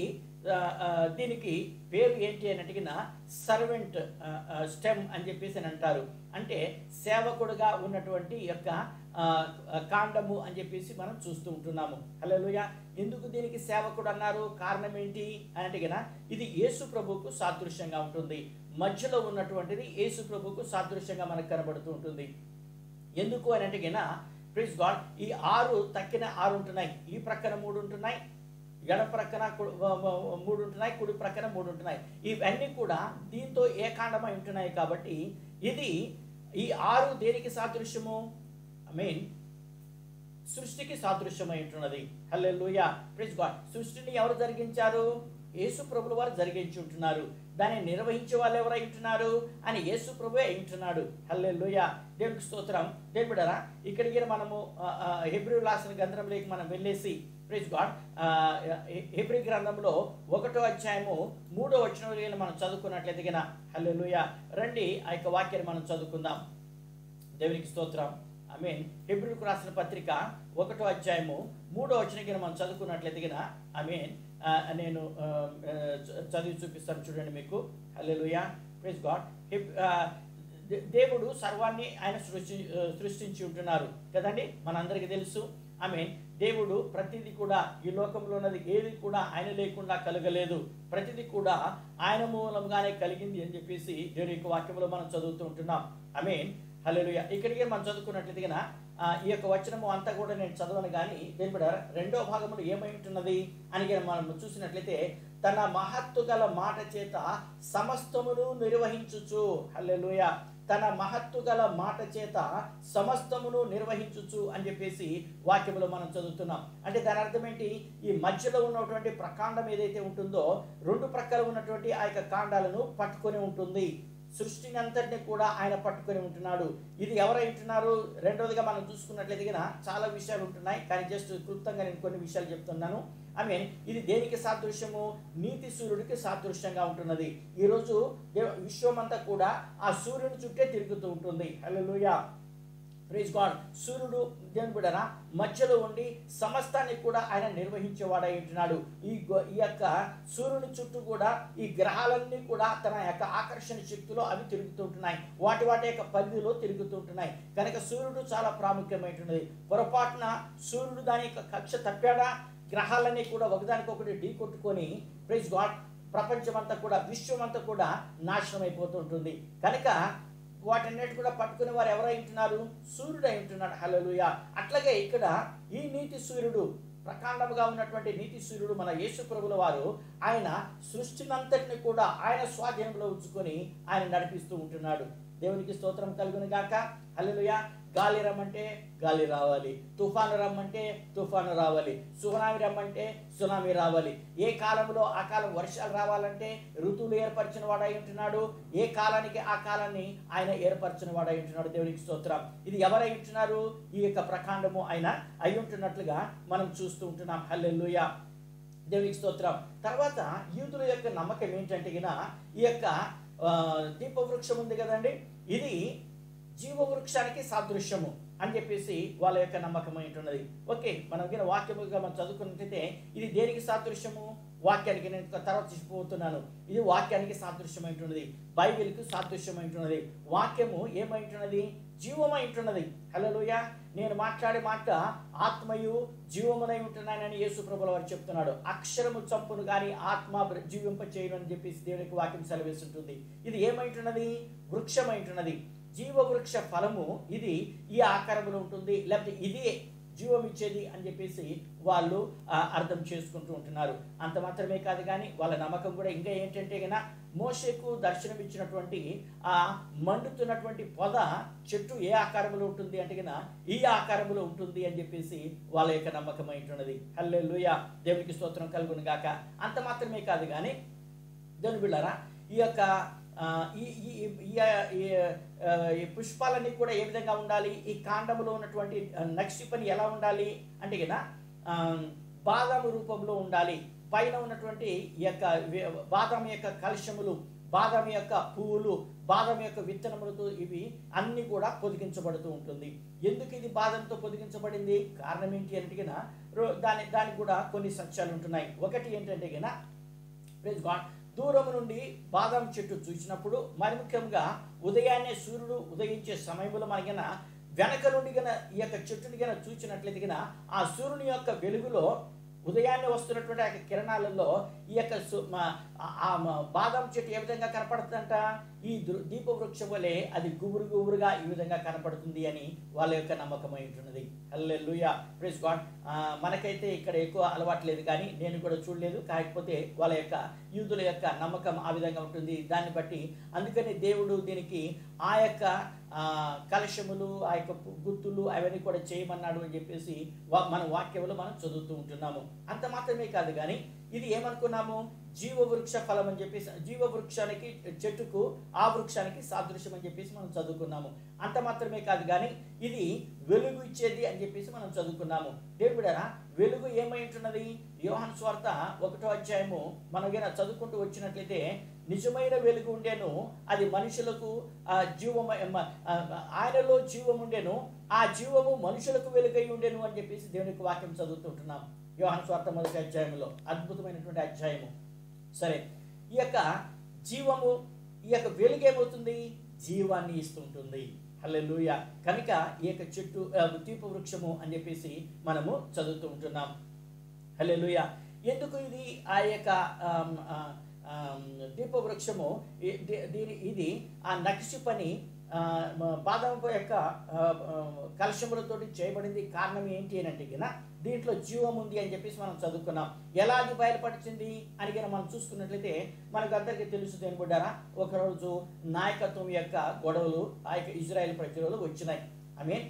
ఆ, ఆ, దీనికి పేరు ఏంటి అని అడిగిన సర్వెంట్ స్టెమ్ అని చెప్పేసి అని అంటారు అంటే సేవకుడుగా ఉన్నటువంటి యొక్క ఆ, ఆ, కాండము అని చెప్పేసి మనం చూస్తూ ఉంటున్నాము హలోయ ఎందుకు దీనికి సేవకుడు అన్నారు కారణం ఏంటి అని అడిగిన ఇది యేసు ప్రభువుకు సాదృశ్యంగా ఉంటుంది మధ్యలో ఉన్నటువంటిది యేసు ప్రభువుకు సాదృశ్యంగా మనకు కనబడుతూ ఉంటుంది ఎందుకు అని అంటే ప్లీజ్ గాడ్ ఈ ఆరు తక్కిన ఆరు ఉంటున్నాయి ఈ ప్రక్కన మూడు ఉంటున్నాయి ఎడ ప్రక్కన కు- వ- వ- మూడు ఉంటున్నాయి కుడి ప్రక్కన మూడు ఉంటున్నాయి ఇవన్నీ కూడా దీంతో ఏకాండమై ఉంటున్నాయి కాబట్టి ఇది ఈ ఆరు దేనికి సాదృశ్యము ఐ మీన్ సృష్టికి సాదృశ్యమై ఉంటున్నది హల్లెలూయ ప్లీజ్ గాడ్ సృష్టిని ఎవరు జరిగించారు యేసు ప్రభుల వారు జరిగించి ఉంటున్నారు దాన్ని నిర్వహించే వాళ్ళు ఎవరై ఉంటున్నారు అని యేసు ప్రభు అయి ఉంటున్నాడు హల్లెలూయ దేవునికి స్తోత్రం దేవుడు బిడ్డలారా, ఇక్కడికి మనము హెబ్రి రాసిన గ్రంథంలోకి మనం వెళ్ళేసి ప్లీజ్ గాడ్ హెబ్రి గ్రంథంలో ఒకటో అధ్యాయము మూడో వచ్చిన మనం చదువుకున్నట్లయితే గిన హల్లెలూయ రండి ఆ యొక్క వాక్యాన్ని మనం చదువుకుందాం దేవునికి స్తోత్రం ఐ మీన్ హెబ్రిల్కు రాసిన పత్రిక ఒకటో అధ్యాయము మూడో వచ్చిన కింద మనం చదువుకున్నట్లయితే గిన ఐ మీన్ నేను ఆ, ఆ, చ- చదివి చూపిస్తాను చూడండి మీకు హల్లెలూయా ప్రైజ్ గాడ్ దేవుడు సర్వాన్ని ఆయన సృష్టి ఆ, సృష్టించి ఉంటున్నారు కదండి మనందరికీ తెలుసు ఐ మీన్ దేవుడు ప్రతిదీ కూడా ఈ లోకంలో ఉన్నది ఏది కూడా ఆయన లేకుండా కలగలేదు ప్రతిదీ కూడా ఆయన మూలంగానే కలిగింది అని చెప్పేసి దేవుని యొక్క వాక్యంలో మనం చదువుతూ ఉంటున్నాం ఐ మీన్ హల్లెలూయా ఇక్కడికి మనం చదువుకున్నట్లయితే గన, ఆ, ఈ యొక్క వచనము అంతా కూడా నేను చదవను కానీ దీని కూడా రెండో భాగంలో ఏమై ఉంటున్నది అని గన మనం చూసినట్లయితే తన మహత్తు గల మాట చేత సమస్తమును నిర్వహించుచు హల్లెలూయా తన మహత్తు గల మాట చేత సమస్తమును నిర్వహించుచు అని చెప్పేసి వాక్యంలో మనం చదువుతున్నాం అంటే దాని అర్థం ఏంటి ఈ మధ్యలో ఉన్నటువంటి ప్రకాండం ఏదైతే ఉంటుందో రెండు ప్రక్కల ఉన్నటువంటి ఆ యొక్క కాండాలను పట్టుకొని ఉంటుంది సృష్టిని అంతటిని కూడా ఆయన పట్టుకొని ఉంటున్నాడు ఇది ఎవరై ఉంటున్నారు రెండవదిగా మనం చూసుకున్నట్లయితే గన చాలా విషయాలు ఉంటున్నాయి కానీ జస్ట్ క్లుప్తంగా నేను కొన్ని విషయాలు చెప్తున్నాను ఐ మీన్ ఇది దేనికి సాదృశ్యము నీతి సూర్యుడికి సాదృశ్యంగా ఉంటున్నది ఈరోజు దేవ విశ్వం అంతా కూడా ఆ సూర్యుని చుట్టే తిరుగుతూ ఉంటుంది హల్లెలూయా ప్రైజ్ గాడ్ సూర్యుడు దేవుని బిడ్డరా మధ్యలో ఉండి సమస్తాన్ని కూడా ఆయన నిర్వహించేవాడై ఉంటున్నాడు ఈ గో- ఈ యొక్క సూర్యుని చుట్టూ కూడా ఈ గ్రహాలన్నీ కూడా తన యొక్క ఆకర్షణ శక్తిలో అవి తిరుగుతుంటున్నాయి వాటి వాటి యొక్క పరిధిలో తిరుగుతుంటున్నాయి కనుక సూర్యుడు చాలా ప్రాముఖ్యమైనది పొరపాటున సూర్యుడు దాని యొక్క కక్ష తప్పాడా గ్రహాలన్నీ కూడా ఒకదానికొకటి ఢీ కొట్టుకొని ప్రైజ్ గాడ్ ప్రపంచమంతా కూడా విశ్వం అంతా కూడా నాశనం అయిపోతుంటుంది కనుక వాటన్నిటి కూడా పట్టుకునే వారు ఎవరై ఉంటున్నారు సూర్యుడు అయి ఉంటున్నాడు హల్లెలూయ అట్లాగే ఇక్కడ ఈ నీతి సూర్యుడు ప్రకాండముగా ఉన్నటువంటి నీతి సూర్యుడు మన యేసు ప్రభుల వారు ఆయన సృష్టినంతటిని కూడా ఆయన స్వాధీనంలో ఉంచుకొని ఆయన నడిపిస్తూ ఉంటున్నాడు దేవునికి స్తోత్రం కలుగును గాక హల్లెలూయ గాలి రమ్మంటే గాలి రావాలి తుఫాను రమ్మంటే తుఫాను రావాలి సునామీ రమ్మంటే సునామీ రావాలి ఏ కాలంలో ఆ కాలం వర్షాలు రావాలంటే ఋతువులు ఏర్పరిచిన వాడై ఉంటున్నాడు ఏ కాలానికి ఆ కాలాన్ని ఆయన ఏర్పరిచిన వాడై ఉంటున్నాడు దేవునికి స్తోత్రం ఇది ఎవరై ఉంటున్నారు ఈ యొక్క ప్రకాండము ఆయన అయి ఉంటున్నట్లుగా మనం చూస్తూ ఉంటున్నాం హల్లెలూయా దేవునికి స్తోత్రం తర్వాత యూదుల యొక్క నమ్మకం ఏంటంటే గిన ఈ యొక్క ఆ, దీపవృక్షం ఉంది కదండి ఇది జీవవృక్షానికి సాదృశ్యము అని చెప్పేసి వాళ్ళ యొక్క నమ్మకం ఏంటున్నది ఓకే మనం గిన వాక్యముగా మనం చదువుకున్నట్లయితే ఇది దేనికి సాదృశ్యము వాక్యానికి నేను తర్వాత చెప్పబోతున్నాను ఇది వాక్యానికి సాదృశ్యమైంటున్నది బైబిల్కి సాదృశ్యమైంటున్నది వాక్యము ఏమైంటున్నది జీవమైంటున్నది హలోయ నేను మాట్లాడే మాట ఆత్మయు జీవమునై ఉంటున్నానని యేసు ప్రభుల వారు చెప్తున్నాడు అక్షరము చంపును కానీ ఆత్మ బ్ర- జీవింప చేయను అని చెప్పేసి దేవునికి వాక్యం సెలవిస్తుంటుంది ఇది ఏమైంటున్నది వృక్షమైంటున్నది జీవవృక్ష ఫలము ఇది ఈ ఆకారంలో ఉంటుంది లేకపోతే ఇదే జీవం ఇచ్చేది అని చెప్పేసి వాళ్ళు ఆ, అర్థం చేసుకుంటూ ఉంటున్నారు అంత మాత్రమే కాదు కానీ వాళ్ళ నమ్మకం కూడా ఇంకా ఏంటంటే గన మోషేకు దర్శనం ఇచ్చినటువంటి ఆ మండుతున్నటువంటి పొద చెట్టు ఏ ఆకారంలో ఉంటుంది అంటే గన ఈ ఆకారంలో ఉంటుంది అని చెప్పేసి వాళ్ళ యొక్క నమ్మకం అయినటువంటిది హల్లెలూయా దేవునికి స్తోత్రం కలుగును గాక అంత మాత్రమే కాదు కానీ దేవుని బిళ్ళారా ఈ యొక్క ఆ, ఈ ఈ ఈ- ఈ ఆ, ఈ పుష్పాలన్నీ కూడా ఏ విధంగా ఉండాలి ఈ కాండములో ఉన్నటువంటి ఆ, నక్షి పని ఎలా ఉండాలి అంటే కదా బాదాము రూపంలో ఉండాలి పైన ఉన్నటువంటి ఈ యొక్క వి- బాదాం యొక్క కలుషములు బాదం యొక్క పువ్వులు బాదం యొక్క విత్తనములతో ఇవి అన్ని కూడా పొదిగించబడుతూ ఉంటుంది ఎందుకు ఇది బాదంతో పొదిగించబడింది కారణం ఏంటి అంటే గిన రో- దాని దానికి కూడా కొన్ని సత్యాలు ఉంటున్నాయి ఒకటి ఏంటంటే గిన ప్రైజ్ గాడ్ దూరం నుండి బాదాం చెట్టు చూసినప్పుడు మరి ముఖ్యంగా ఉదయాన్నే సూర్యుడు ఉదయించే సమయంలో మనకిన వెనక నుండి గన ఈ యొక్క చెట్టుని గన చూసినట్లయితే గన ఆ సూర్యుని యొక్క వెలుగులో ఉదయాన్నే వస్తున్నటువంటి ఆ యొక్క కిరణాలలో ఈ యొక్క సు- మా- ఆ- ఆ మ- బాదాం చెట్టు ఏ విధంగా కనపడుతుందంట ఈ దృ- దీప వృక్షం వలె అది గుబురు గుబురుగా ఈ విధంగా కనపడుతుంది అని వాళ్ళ యొక్క నమ్మకమై ఉంటున్నది హల్లెలూయా ప్రైజ్ గాడ్ మనకైతే ఇక్కడ ఎక్కువ అలవాటు లేదు కానీ నేను కూడా చూడలేదు కాకపోతే వాళ్ళ యొక్క యూదుల యొక్క నమ్మకం ఆ విధంగా ఉంటుంది దాన్ని బట్టి అందుకని దేవుడు దీనికి ఆ యొక్క ఆ, కలశములు ఆ యొక్క పు- గుర్తులు అవన్నీ కూడా చేయమన్నాడు అని చెప్పేసి వా- మన వాక్యములు మనం చదువుతూ ఉంటున్నాము అంత మాత్రమే కాదు కానీ ఇది ఏమనుకున్నాము జీవ వృక్ష ఫలం అని చెప్పేసి జీవ వృక్షానికి చెట్టుకు ఆ వృక్షానికి సాదృశ్యం అని చెప్పేసి మనం చదువుకున్నాము అంత మాత్రమే కాదు కానీ ఇది వెలుగు ఇచ్చేది అని చెప్పేసి మనం చదువుకున్నాము దేవుడారా వెలుగు ఏమై ఉంటున్నది యోహాన్ స్వార్త ఒకటో అధ్యాయము మనం గన చదువుకుంటూ వచ్చినట్లయితే నిజమైన వెలుగు ఉండేను అది మనుషులకు ఆ జీవమ మ- ఆ, ఆయనలో జీవం ఉండేను ఆ జీవము మనుషులకు వెలుగై ఉండేను అని చెప్పేసి దేవునికి వాక్యం చదువుతుంటున్నాం యోహాన్ స్వార్థ మొదటి అధ్యాయంలో అద్భుతమైనటువంటి అధ్యాయము సరే ఈ యొక్క జీవము ఈ యొక్క వెలుగు ఏమవుతుంది జీవాన్ని ఇస్తుంటుంది హల్లెలూయ కనుక ఈ యొక్క చెట్టు ఆ, దీప వృక్షము అని చెప్పేసి మనము చదువుతూ ఉంటున్నాం హల్లెలూయ ఎందుకు ఇది ఆ యొక్క ఆమ్, ఆ, ఆమ్, దీప వృక్షము ఈ- దీ- దీని ఇది ఆ నక్షి పని ఆ, మ- బాదం యొక్క ఆ, ఆ, కలశములతోటి చేయబడింది కారణం ఏంటి అని అంటే గిన దీంట్లో జీవం ఉంది అని చెప్పేసి మనం చదువుకున్నాం ఎలా అది బయలుపరిచింది అని గిన మనం చూసుకున్నట్లయితే మనకు అందరికీ తెలుసు దేనిబడ్డారా ఒకరోజు నాయకత్వం యొక్క గొడవలు ఆ యొక్క ఇజ్రాయెల్ ప్రజలు వచ్చినాయి ఐ మీన్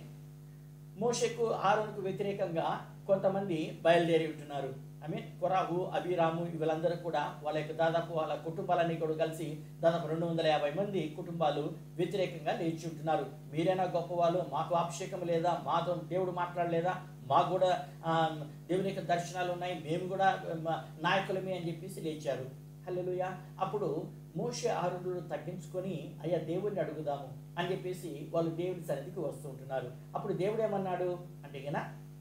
మోషకు ఆరోన్కు వ్యతిరేకంగా కొంతమంది బయలుదేరి ఉంటున్నారు ఐ మీన్ కొరాహు అభిరాము వీళ్ళందరూ కూడా వాళ్ళ యొక్క దాదాపు వాళ్ళ కుటుంబాలన్నీ కూడా కలిసి దాదాపు రెండు వందల యాభై మంది కుటుంబాలు వ్యతిరేకంగా లేచి ఉంటున్నారు మీరైనా గొప్పవాళ్ళు మాకు అభిషేకం లేదా మాతో దేవుడు మాట్లాడలేదా మాకు కూడా ఆ, దేవుని యొక్క దర్శనాలు ఉన్నాయి మేము కూడా ఆ, నాయకులమే అని చెప్పేసి లేచారు హల్లెలూయా అప్పుడు మోషే ఆరుడు తగ్గించుకొని అయ్యా దేవుడిని అడుగుదాము అని చెప్పేసి వాళ్ళు దేవుడి సన్నిధికి వస్తూ ఉంటున్నారు అప్పుడు దేవుడు ఏమన్నాడు అంటే గన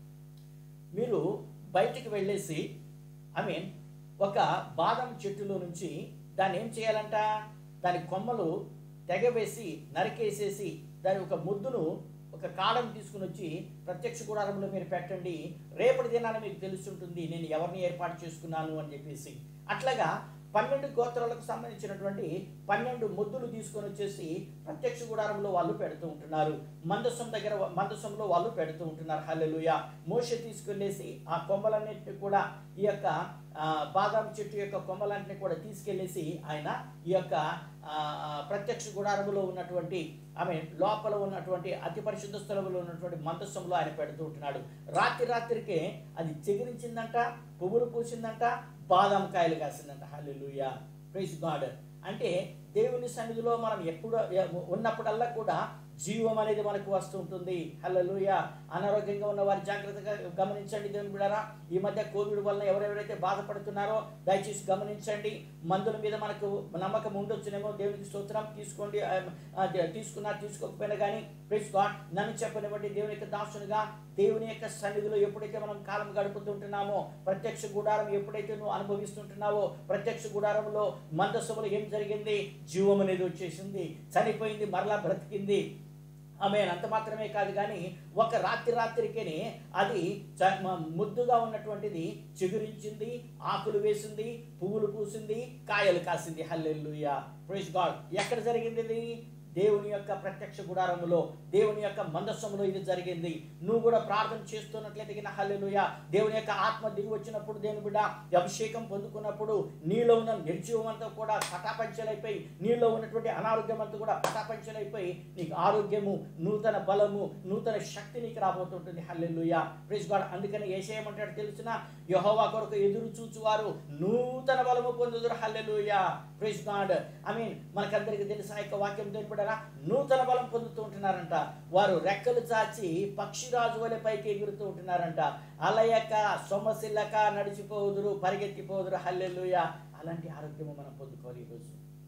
మీరు బయటికి వెళ్ళేసి ఐ మీన్ ఒక బాదం చెట్టులో నుంచి దాన్ని ఏం చేయాలంట దాని కొమ్మలు తెగవేసి నరికేసేసి దాని ఒక ముద్దును ఒక కాడం తీసుకుని వచ్చి ప్రత్యక్ష గుడారంలో మీరు పెట్టండి రేపటి దినాన మీకు తెలుస్తుంటుంది నేను ఎవరిని ఏర్పాటు చేసుకున్నాను అని చెప్పేసి అట్లాగా పన్నెండు గోత్రాలకు సంబంధించినటువంటి పన్నెండు ముద్దులు తీసుకొని వచ్చేసి ప్రత్యక్ష గుడారంలో వాళ్ళు పెడుతూ ఉంటున్నారు మందసం దగ్గర మందసంలో వాళ్ళు పెడుతూ ఉంటున్నారు హల్లెలూయ మోషే తీసుకెళ్ళేసి ఆ కొమ్మలన్నింటినీ కూడా ఈ యొక్క ఆ, బాదాం చెట్టు యొక్క కొమ్మలన్నింటినీ కూడా తీసుకెళ్ళేసి ఆయన ఈ యొక్క ఆ, ఆ, ప్రత్యక్ష గుడారములో ఉన్నటువంటి ఆమె లోపల ఉన్నటువంటి అతి పరిశుద్ధ స్థలంలో ఉన్నటువంటి మందస్సంలో ఆయన పెడుతూ ఉంటున్నాడు రాత్రి రాత్రికే అది చిగురించిందంట పువ్వులు పూసిందంట బాదాం కాయలు కాసిందంట హల్లెలూయా ప్రైజ్ గాడ్ అంటే దేవుని సన్నిధిలో మనం ఎప్పుడు ఉన్నప్పుడల్లా కూడా జీవం అనేది మనకు వస్తూ ఉంటుంది హల్లెలూయ అనారోగ్యంగా ఉన్న వారి జాగ్రత్తగా గమనించండి దేవుని బిడ్డారా ఈ మధ్య కోవిడ్ వల్ల ఎవరెవరైతే బాధపడుతున్నారో దయచేసి గమనించండి మందుల మీద మనకు నమ్మకం ఉండొచ్చునేమో దేవునికి స్తోత్రం తీసుకోండి ఆ, ఆ, తీసుకున్నా తీసుకోకపోయినా కానీ ప్లీజ్ గాడ్ నన్ను చెప్పనివ్వండి దేవుని యొక్క దాసునిగా దేవుని యొక్క సన్నిధిలో ఎప్పుడైతే మనం కాలం గడుపుతుంటున్నామో ప్రత్యక్ష గుడారం ఎప్పుడైతే నువ్వు అనుభవిస్తుంటున్నావో ప్రత్యక్ష గుడారంలో మందసములో ఏం జరిగింది జీవం అనేది వచ్చేసింది చనిపోయింది మరలా బ్రతికింది ఆమె అంత మాత్రమే కాదు కానీ ఒక రాత్రి రాత్రికేనే అది చ- మ- ముద్దుగా ఉన్నటువంటిది చిగురించింది ఆకులు వేసింది పువ్వులు పూసింది కాయలు కాసింది హల్లెలూయా ప్రైజ్ గాడ్ ఎక్కడ జరిగింది ఇది దేవుని యొక్క ప్రత్యక్ష గుడారములో దేవుని యొక్క మందస్సములో ఇది జరిగింది నువ్వు కూడా ప్రార్థన చేస్తున్నట్లయితే గిన హల్లెలూయా దేవుని యొక్క ఆత్మ దిగి వచ్చినప్పుడు దేవుని బిడ్డ అభిషేకం పొందుకున్నప్పుడు నీలో ఉన్న నిర్జీవం అంతా కూడా పటాపంచలైపోయి నీలో ఉన్నటువంటి అనారోగ్యం అంతా కూడా పటాపంచలైపోయి నీకు ఆరోగ్యము నూతన బలము నూతన శక్తి నీకు రాబోతుంటుంది హల్లెలూయా ప్రైజ్ గాడ్ అందుకని ఏసేయమంటాడు తెలిసిన యెహోవా కొరకు ఎదురు చూచువారు నూతన బలము పొందుదురు hallelujah praise God I mean మనకందరికీ తెలిసిన యొక్క వాక్యం తెలిపడారా నూతన బలం పొందుతూ ఉంటున్నారంట వారు రెక్కలు చాచి పక్షిరాజు వలె పైకి ఎగురుతూ ఉంటున్నారంట అలయక సొమ్మసిల్లక నడిచిపోదురు పరిగెత్తిపోదురు హల్లెలూయా అలాంటి ఆరోగ్యము మనం పొందుకోవాలి ఈరోజు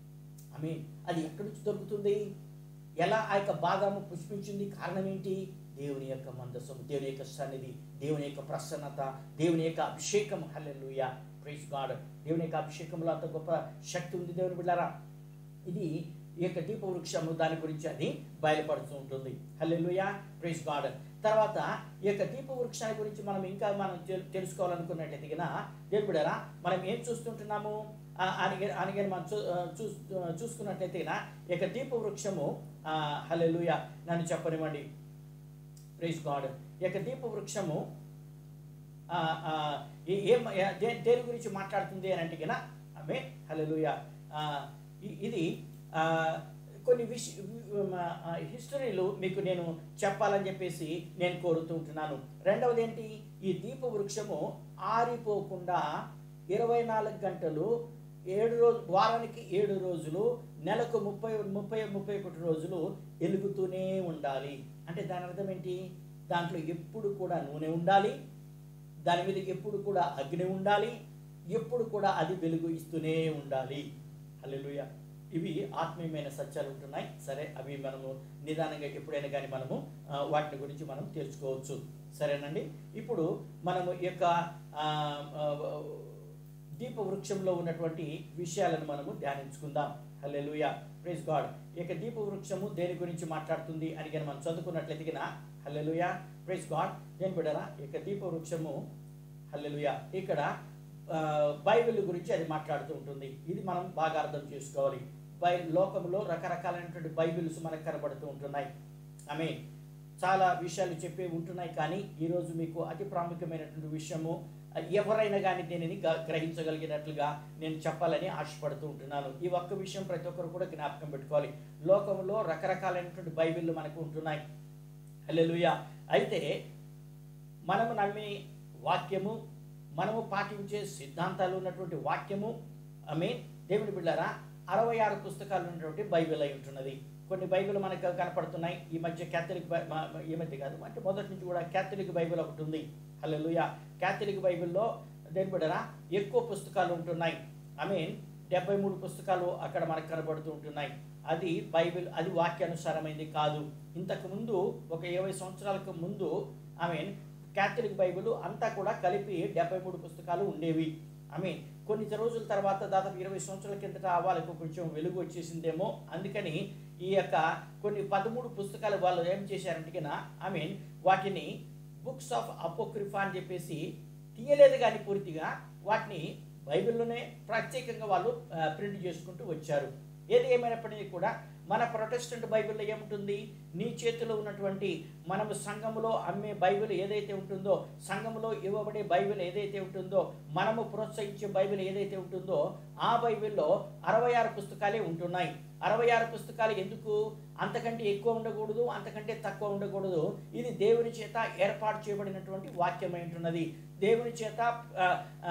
ఐ మీన్ అది ఎక్కడి నుంచి దొరుకుతుంది ఎలా ఆ యొక్క బాదాము పుష్పించింది కారణం ఏంటి దేవుని యొక్క మందస్సము దేవుని యొక్క సన్నిధి దేవుని యొక్క ప్రసన్నత దేవుని యొక్క అభిషేకం హల్లెలూయ ప్రైజ్ గాడ్ దేవుని యొక్క అభిషేకంలో అంత గొప్ప శక్తి ఉంది దేవుని బిడ్డారా ఇది ఈ యొక్క దీప వృక్షము దాని గురించి అది బయలుపడుతూ ఉంటుంది హల్లెలూయా ప్రైజ్ గాడ్ తర్వాత ఈ యొక్క దీప వృక్షాన్ని గురించి మనం ఇంకా మనం తెలు- తెలుసుకోవాలనుకున్నట్లయితే గిన దేవుని బిడ్డారా మనం ఏం చూస్తుంటున్నాము అనగా అనగా మనం చూ చూ చూసుకున్నట్లయితే గిన ఈ యొక్క దీప వృక్షము హల్లెలూయా నన్ను చెప్పనివ్వండి ప్రైజ్ గాడ్ ఈ యొక్క దీప వృక్షము ఆ, ఆ, ఏ- ఏం ఏ- దే- దేని గురించి మాట్లాడుతుంది అని అంటే గిన ఆమె హల్లెలూయా ఆ, ఇ- ఇది ఆ, కొన్ని విష హిస్టరీలు మీకు నేను చెప్పాలని చెప్పేసి నేను కోరుతూ ఉంటున్నాను రెండవది ఏంటి ఈ దీప వృక్షము ఆరిపోకుండా ఇరవై నాలుగు గంటలు ఏడు రోజు వారానికి ఏడు రోజులు నెలకు ముప్పై ముప్పై ముప్పై ఒకటి రోజులు వెలుగుతూనే ఉండాలి అంటే దాని అర్థం ఏంటి దాంట్లో ఎప్పుడు కూడా నూనె ఉండాలి దాని మీద ఎప్పుడు కూడా అగ్ని ఉండాలి ఎప్పుడు కూడా అది వెలుగు ఇస్తూనే ఉండాలి హల్లెలూయ ఇవి ఆత్మీయమైన సత్యాలు ఉంటున్నాయి సరే అవి మనము నిదానంగా ఎప్పుడైనా కానీ మనము ఆ, వాటిని గురించి మనం తెలుసుకోవచ్చు సరేనండి ఇప్పుడు మనము ఈ యొక్క ఆ, ఆ, దీప వృక్షంలో ఉన్నటువంటి విషయాలను మనము ధ్యానించుకుందాం హల్లెలూయ ప్రైజ్ గాడ్ ఈ యొక్క దీప వృక్షము దేని గురించి మాట్లాడుతుంది అని కానీ మనం చదువుకున్నట్లయితే గిన హల్లెలూయ ప్రైజ్ గాడ్ దేని బిడ్డరా ఈ యొక్క దీప వృక్షము హల్లెలూయ ఇక్కడ ఆ, బైబిల్ గురించి అది మాట్లాడుతూ ఉంటుంది ఇది మనం బాగా అర్థం చేసుకోవాలి బై లోకంలో రకరకాలైనటువంటి బైబిల్స్ మనకు కనబడుతూ ఉంటున్నాయి ఆమె చాలా విషయాలు చెప్పే ఉంటున్నాయి కానీ ఈరోజు మీకు అతి ప్రాముఖ్యమైనటువంటి విషయము ఆ, ఎవరైనా కానీ దీనిని గ- గ్రహించగలిగినట్లుగా నేను చెప్పాలని ఆశపడుతూ ఉంటున్నాను ఈ ఒక్క విషయం ప్రతి ఒక్కరు కూడా జ్ఞాపకం పెట్టుకోవాలి లోకంలో రకరకాలైనటువంటి బైబిళ్ళు మనకు ఉంటున్నాయి హల్లెలూయా అయితే మనము నమ్మే వాక్యము మనము పాటించే సిద్ధాంతాలు ఉన్నటువంటి వాక్యము ఆమె దేవుని బిళ్ళారా అరవై ఆరు పుస్తకాలు ఉన్నటువంటి బైబిల్ అయి ఉంటున్నది కొన్ని బైబిల్ మనకు కనపడుతున్నాయి ఈ మధ్య క్యాథలిక్ బై- మా- మా- ఈ మధ్య కాదు అంటే మొదటి నుంచి కూడా క్యాథలిక్ బైబిల్ ఒకటి ఉంది హల్లెలూయా క్యాథలిక్ బైబిల్లో దేని బిడ్డరా ఎక్కువ పుస్తకాలు ఉంటున్నాయి ఐ మీన్ డెబ్బై మూడు పుస్తకాలు అక్కడ మనకు కనబడుతూ ఉంటున్నాయి అది బైబిల్ అది వాక్యానుసారమైంది కాదు ఇంతకు ముందు ఒక ఇరవై సంవత్సరాలకు ముందు ఐ మీన్ క్యాథలిక్ బైబిల్ అంతా కూడా కలిపి డెబ్బై మూడు పుస్తకాలు ఉండేవి ఐ మీన్ కొన్ని రోజుల తర్వాత దాదాపు ఇరవై సంవత్సరాల కిందట వాళ్ళకు కొంచెం వెలుగు వచ్చేసిందేమో అందుకని ఈ యొక్క కొన్ని పదమూడు పుస్తకాలు వాళ్ళు ఏం చేశారంటే కింద ఐ మీన్ వాటిని బుక్స్ ఆఫ్ అపోక్రిఫా అని చెప్పేసి తీయలేదు కానీ పూర్తిగా వాటిని బైబిల్లోనే ప్రత్యేకంగా వాళ్ళు ప్రింట్ చేసుకుంటూ వచ్చారు ఏది ఏమైనప్పటికీ కూడా మన ప్రొటెస్టెంట్ బైబిల్లో ఏముంటుంది నీ చేతిలో ఉన్నటువంటి మనము సంఘములో అమ్మే బైబిల్ ఏదైతే ఉంటుందో సంఘములో ఇవ్వబడే బైబిల్ ఏదైతే ఉంటుందో మనము ప్రోత్సహించే బైబిల్ ఏదైతే ఉంటుందో ఆ బైబిల్లో అరవై ఆరు పుస్తకాలే ఉంటున్నాయి అరవై ఆరు పుస్తకాలు ఎందుకు అంతకంటే ఎక్కువ ఉండకూడదు అంతకంటే తక్కువ ఉండకూడదు ఇది దేవుని చేత ఏర్పాటు చేయబడినటువంటి వాక్యమై ఉంటున్నది దేవుని చేత ఆ, ఆ,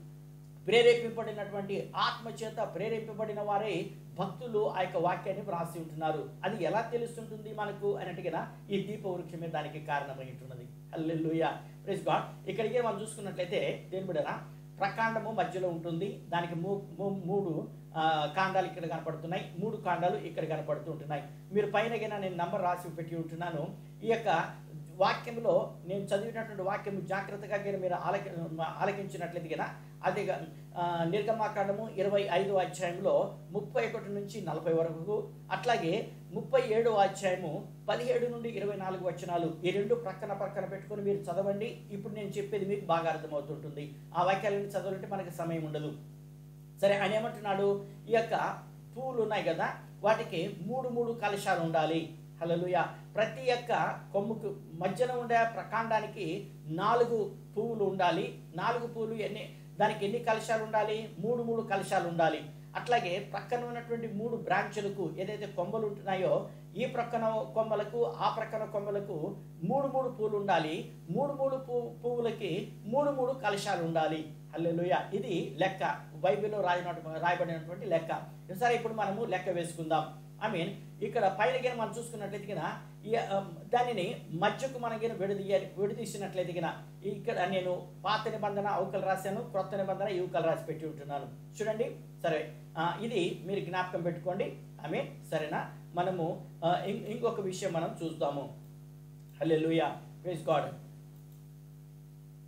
ప్రేరేపింపబడినటువంటి ఆత్మ చేత ప్రేరేపింపబడిన వారే భక్తులు ఆ యొక్క వాక్యాన్ని వ్రాసి ఉంటున్నారు అది ఎలా తెలుస్తుంటుంది మనకు అన్నట్టుగా ఈ దీప వృక్షమే దానికి కారణమై ఉంటున్నది హల్లెలూయా ప్రైజ్ గాడ్ ఇక్కడికి మనం చూసుకున్నట్లయితే దేని బిడ్డరా ప్రకాండము మధ్యలో ఉంటుంది దానికి మూ మూ- మూడు ఆ, కాండాలు ఇక్కడ కనపడుతున్నాయి మూడు కాండాలు ఇక్కడ కనపడుతూ ఉంటున్నాయి మీరు పైన గిన నేను నంబర్ రాసి పెట్టి ఉంటున్నాను ఈ యొక్క వాక్యంలో నేను చదివినటువంటి వాక్యం జాగ్రత్తగా గిన మీరు ఆలకి ఆలకించినట్లయితే గిన అది గా- ఆ, నిర్గమాకాండము ఇరవై ఐదో అధ్యాయంలో ముప్పై ఒకటి నుంచి నలభై వరకు అట్లాగే ముప్పై ఏడో అధ్యాయము పదిహేడు నుండి ఇరవై నాలుగు వచనాలు ఈ రెండు ప్రక్కన ప్రక్కన పెట్టుకొని మీరు చదవండి ఇప్పుడు నేను చెప్పేది మీకు బాగా అర్థమవుతుంటుంది ఆ వాక్యాలను చదవాలంటే మనకి సమయం ఉండదు సరే ఆయన ఏమంటున్నాడు ఈ యొక్క పువ్వులు ఉన్నాయి కదా వాటికి మూడు మూడు కలశాలు ఉండాలి హల్లెలూయా ప్రతి యొక్క కొమ్ముకు మధ్యన ఉండే ప్రకాండానికి నాలుగు పువ్వులు ఉండాలి నాలుగు పువ్వులు ఎన్ని దానికి ఎన్ని కలశాలు ఉండాలి మూడు మూడు కలశాలు ఉండాలి అట్లాగే ప్రక్కన ఉన్నటువంటి మూడు బ్రాంచులకు ఏదైతే కొమ్మలు ఉంటున్నాయో ఈ ప్రక్కన కొమ్మలకు ఆ ప్రక్కన కొమ్మలకు మూడు మూడు పూలు ఉండాలి మూడు మూడు పువ్వు పువ్వులకి మూడు మూడు కలశాలు ఉండాలి హల్లెలూయా ఇది లెక్క బైబిల్లో రాయనటువంటి రాయబడినటువంటి లెక్క సరే ఇప్పుడు మనము లెక్క వేసుకుందాం ఐ మీన్ ఇక్కడ పైన గిన మనం చూసుకున్నట్లయితే గిన ఈ, ఆ, దానిని మధ్యకు మన గిన విడదీయాలి విడదీసినట్లయితే గిన ఇక్కడ నేను పాత నిబంధన అవుకలు రాశాను క్రొత్త నిబంధన యువకలు రాసి పెట్టి ఉంటున్నాను చూడండి సరే ఆ, ఇది మీరు జ్ఞాపకం పెట్టుకోండి ఐ మీన్ సరేనా మనము ఆ, ఇం- ఇంకొక విషయం మనం చూద్దాము హల్లెలూయా ప్రైజ్ గాడ్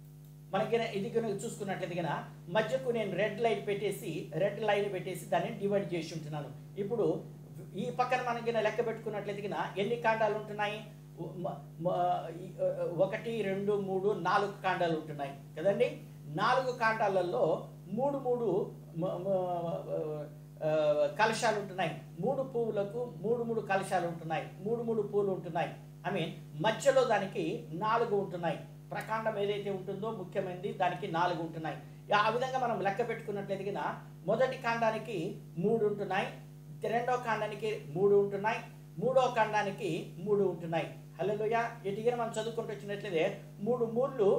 మనకి ఇది కనుక చూసుకున్నట్లయితే కనుక మధ్యకు నేను రెడ్ లైట్ పెట్టేసి రెడ్ లైన్ పెట్టేసి దాన్ని డివైడ్ చేసి ఉంటున్నాను ఇప్పుడు ఈ పక్కన మనకి లెక్క పెట్టుకున్నట్లయితే కనుక ఎన్ని కాండాలు ఉంటున్నాయి మ- మ- ఈ, ఆ, ఒకటి రెండు మూడు నాలుగు కాండాలు ఉంటున్నాయి కదండి నాలుగు కాండాలలో మూడు మూడు మ- మ- ఆ, కలశాలు ఉంటున్నాయి మూడు పువ్వులకు మూడు మూడు కలశాలు ఉంటున్నాయి మూడు మూడు పూలు ఉంటున్నాయి ఐ మీన్ మధ్యలో దానికి నాలుగు ఉంటున్నాయి ప్రకాండం ఏదైతే ఉంటుందో ముఖ్యమైనది దానికి నాలుగు ఉంటున్నాయి ఆ విధంగా మనం లెక్క పెట్టుకున్నట్లయితే గిన మొదటి కాండానికి మూడు ఉంటున్నాయి రెండో కాండానికి మూడు ఉంటున్నాయి మూడో కాండానికి మూడు ఉంటున్నాయి హలోయ ఇటుగా మనం చదువుకుంటూ వచ్చినట్లయితే మూడు మూడు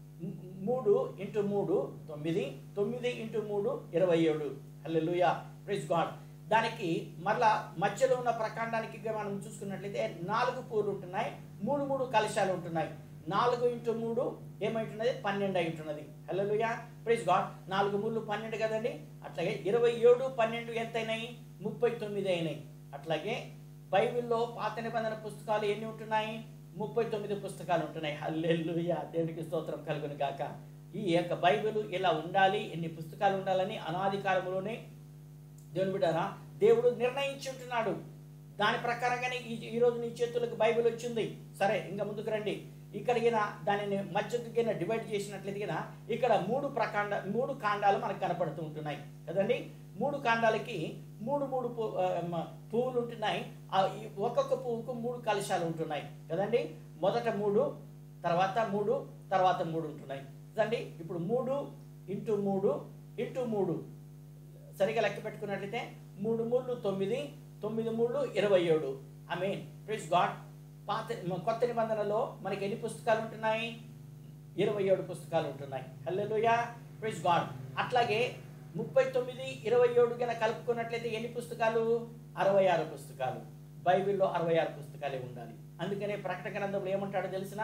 మూడు ఇంటూ మూడు తొమ్మిది తొమ్మిది ఇంటూ మూడు ఇరవై ఏడు హల్లెలూయ ప్రైజ్ గాడ్ దానికి మళ్ళా మధ్యలో ఉన్న ప్రకాండానికి మనం చూసుకున్నట్లయితే నాలుగు పూలు ఉంటున్నాయి మూడు మూడు కలశాలు ఉంటున్నాయి నాలుగు ఇంటూ మూడు ఏమైంటున్నది పన్నెండు అయి ఉంటున్నది హల్లెలూయ ప్రైజ్ గాడ్ నాలుగు మూడు పన్నెండు కదండి అట్లాగే ఇరవై ఏడు పన్నెండు ఎంత అయినాయి ముప్పై తొమ్మిది అయినాయి అట్లాగే బైబిల్లో పాత నిబంధన పుస్తకాలు ఎన్ని ఉంటున్నాయి ముప్పై తొమ్మిది పుస్తకాలు ఉంటున్నాయి హల్లెలూయ దేవునికి స్తోత్రం కలుగును గాక ఈ యొక్క బైబిల్ ఇలా ఉండాలి ఎన్ని పుస్తకాలు ఉండాలని అనాది కాలంలోనే దేవుని బిడ్డారా దేవుడు నిర్ణయించి ఉంటున్నాడు దాని ప్రకారంగానే ఈ ఈ రోజు నీ చేతులకు బైబిల్ వచ్చింది సరే ఇంకా ముందుకు రండి ఇక్కడికిన దానిని మధ్యకిన డివైడ్ చేసినట్లయితే గిన ఇక్కడ మూడు ప్రకాండ మూడు కాండాలు మనకు కనపడుతూ ఉంటున్నాయి కదండి మూడు కాండాలకి మూడు మూడు పూ ఆ, మ- పువ్వులు ఉంటున్నాయి ఆ ఈ ఒక్కొక్క పువ్వుకు మూడు కలశాలు ఉంటున్నాయి కదండి మొదట మూడు తర్వాత మూడు తర్వాత మూడు ఉంటున్నాయి కదండి ఇప్పుడు మూడు ఇంటూ మూడు ఇంటూ మూడు సరిగా లెక్క పెట్టుకున్నట్లయితే మూడు మూడు తొమ్మిది తొమ్మిది మూడు ఇరవై ఏడు ఐ మీన్ ప్లీజ్ గాడ్ పాత మ- కొత్త నిబంధనలో మనకి ఎన్ని పుస్తకాలు ఉంటున్నాయి ఇరవై ఏడు పుస్తకాలు ఉంటున్నాయి హల్లెలూయా ప్లీజ్ గాడ్ అట్లాగే ముప్పై తొమ్మిది ఇరవై ఏడు గన కలుపుకున్నట్లయితే ఎన్ని పుస్తకాలు అరవై ఆరు పుస్తకాలు బైబిల్లో అరవై ఆరు పుస్తకాలే ఉండాలి అందుకనే ప్రకటన గ్రంథంలో ఏమంటాడో తెలిసిన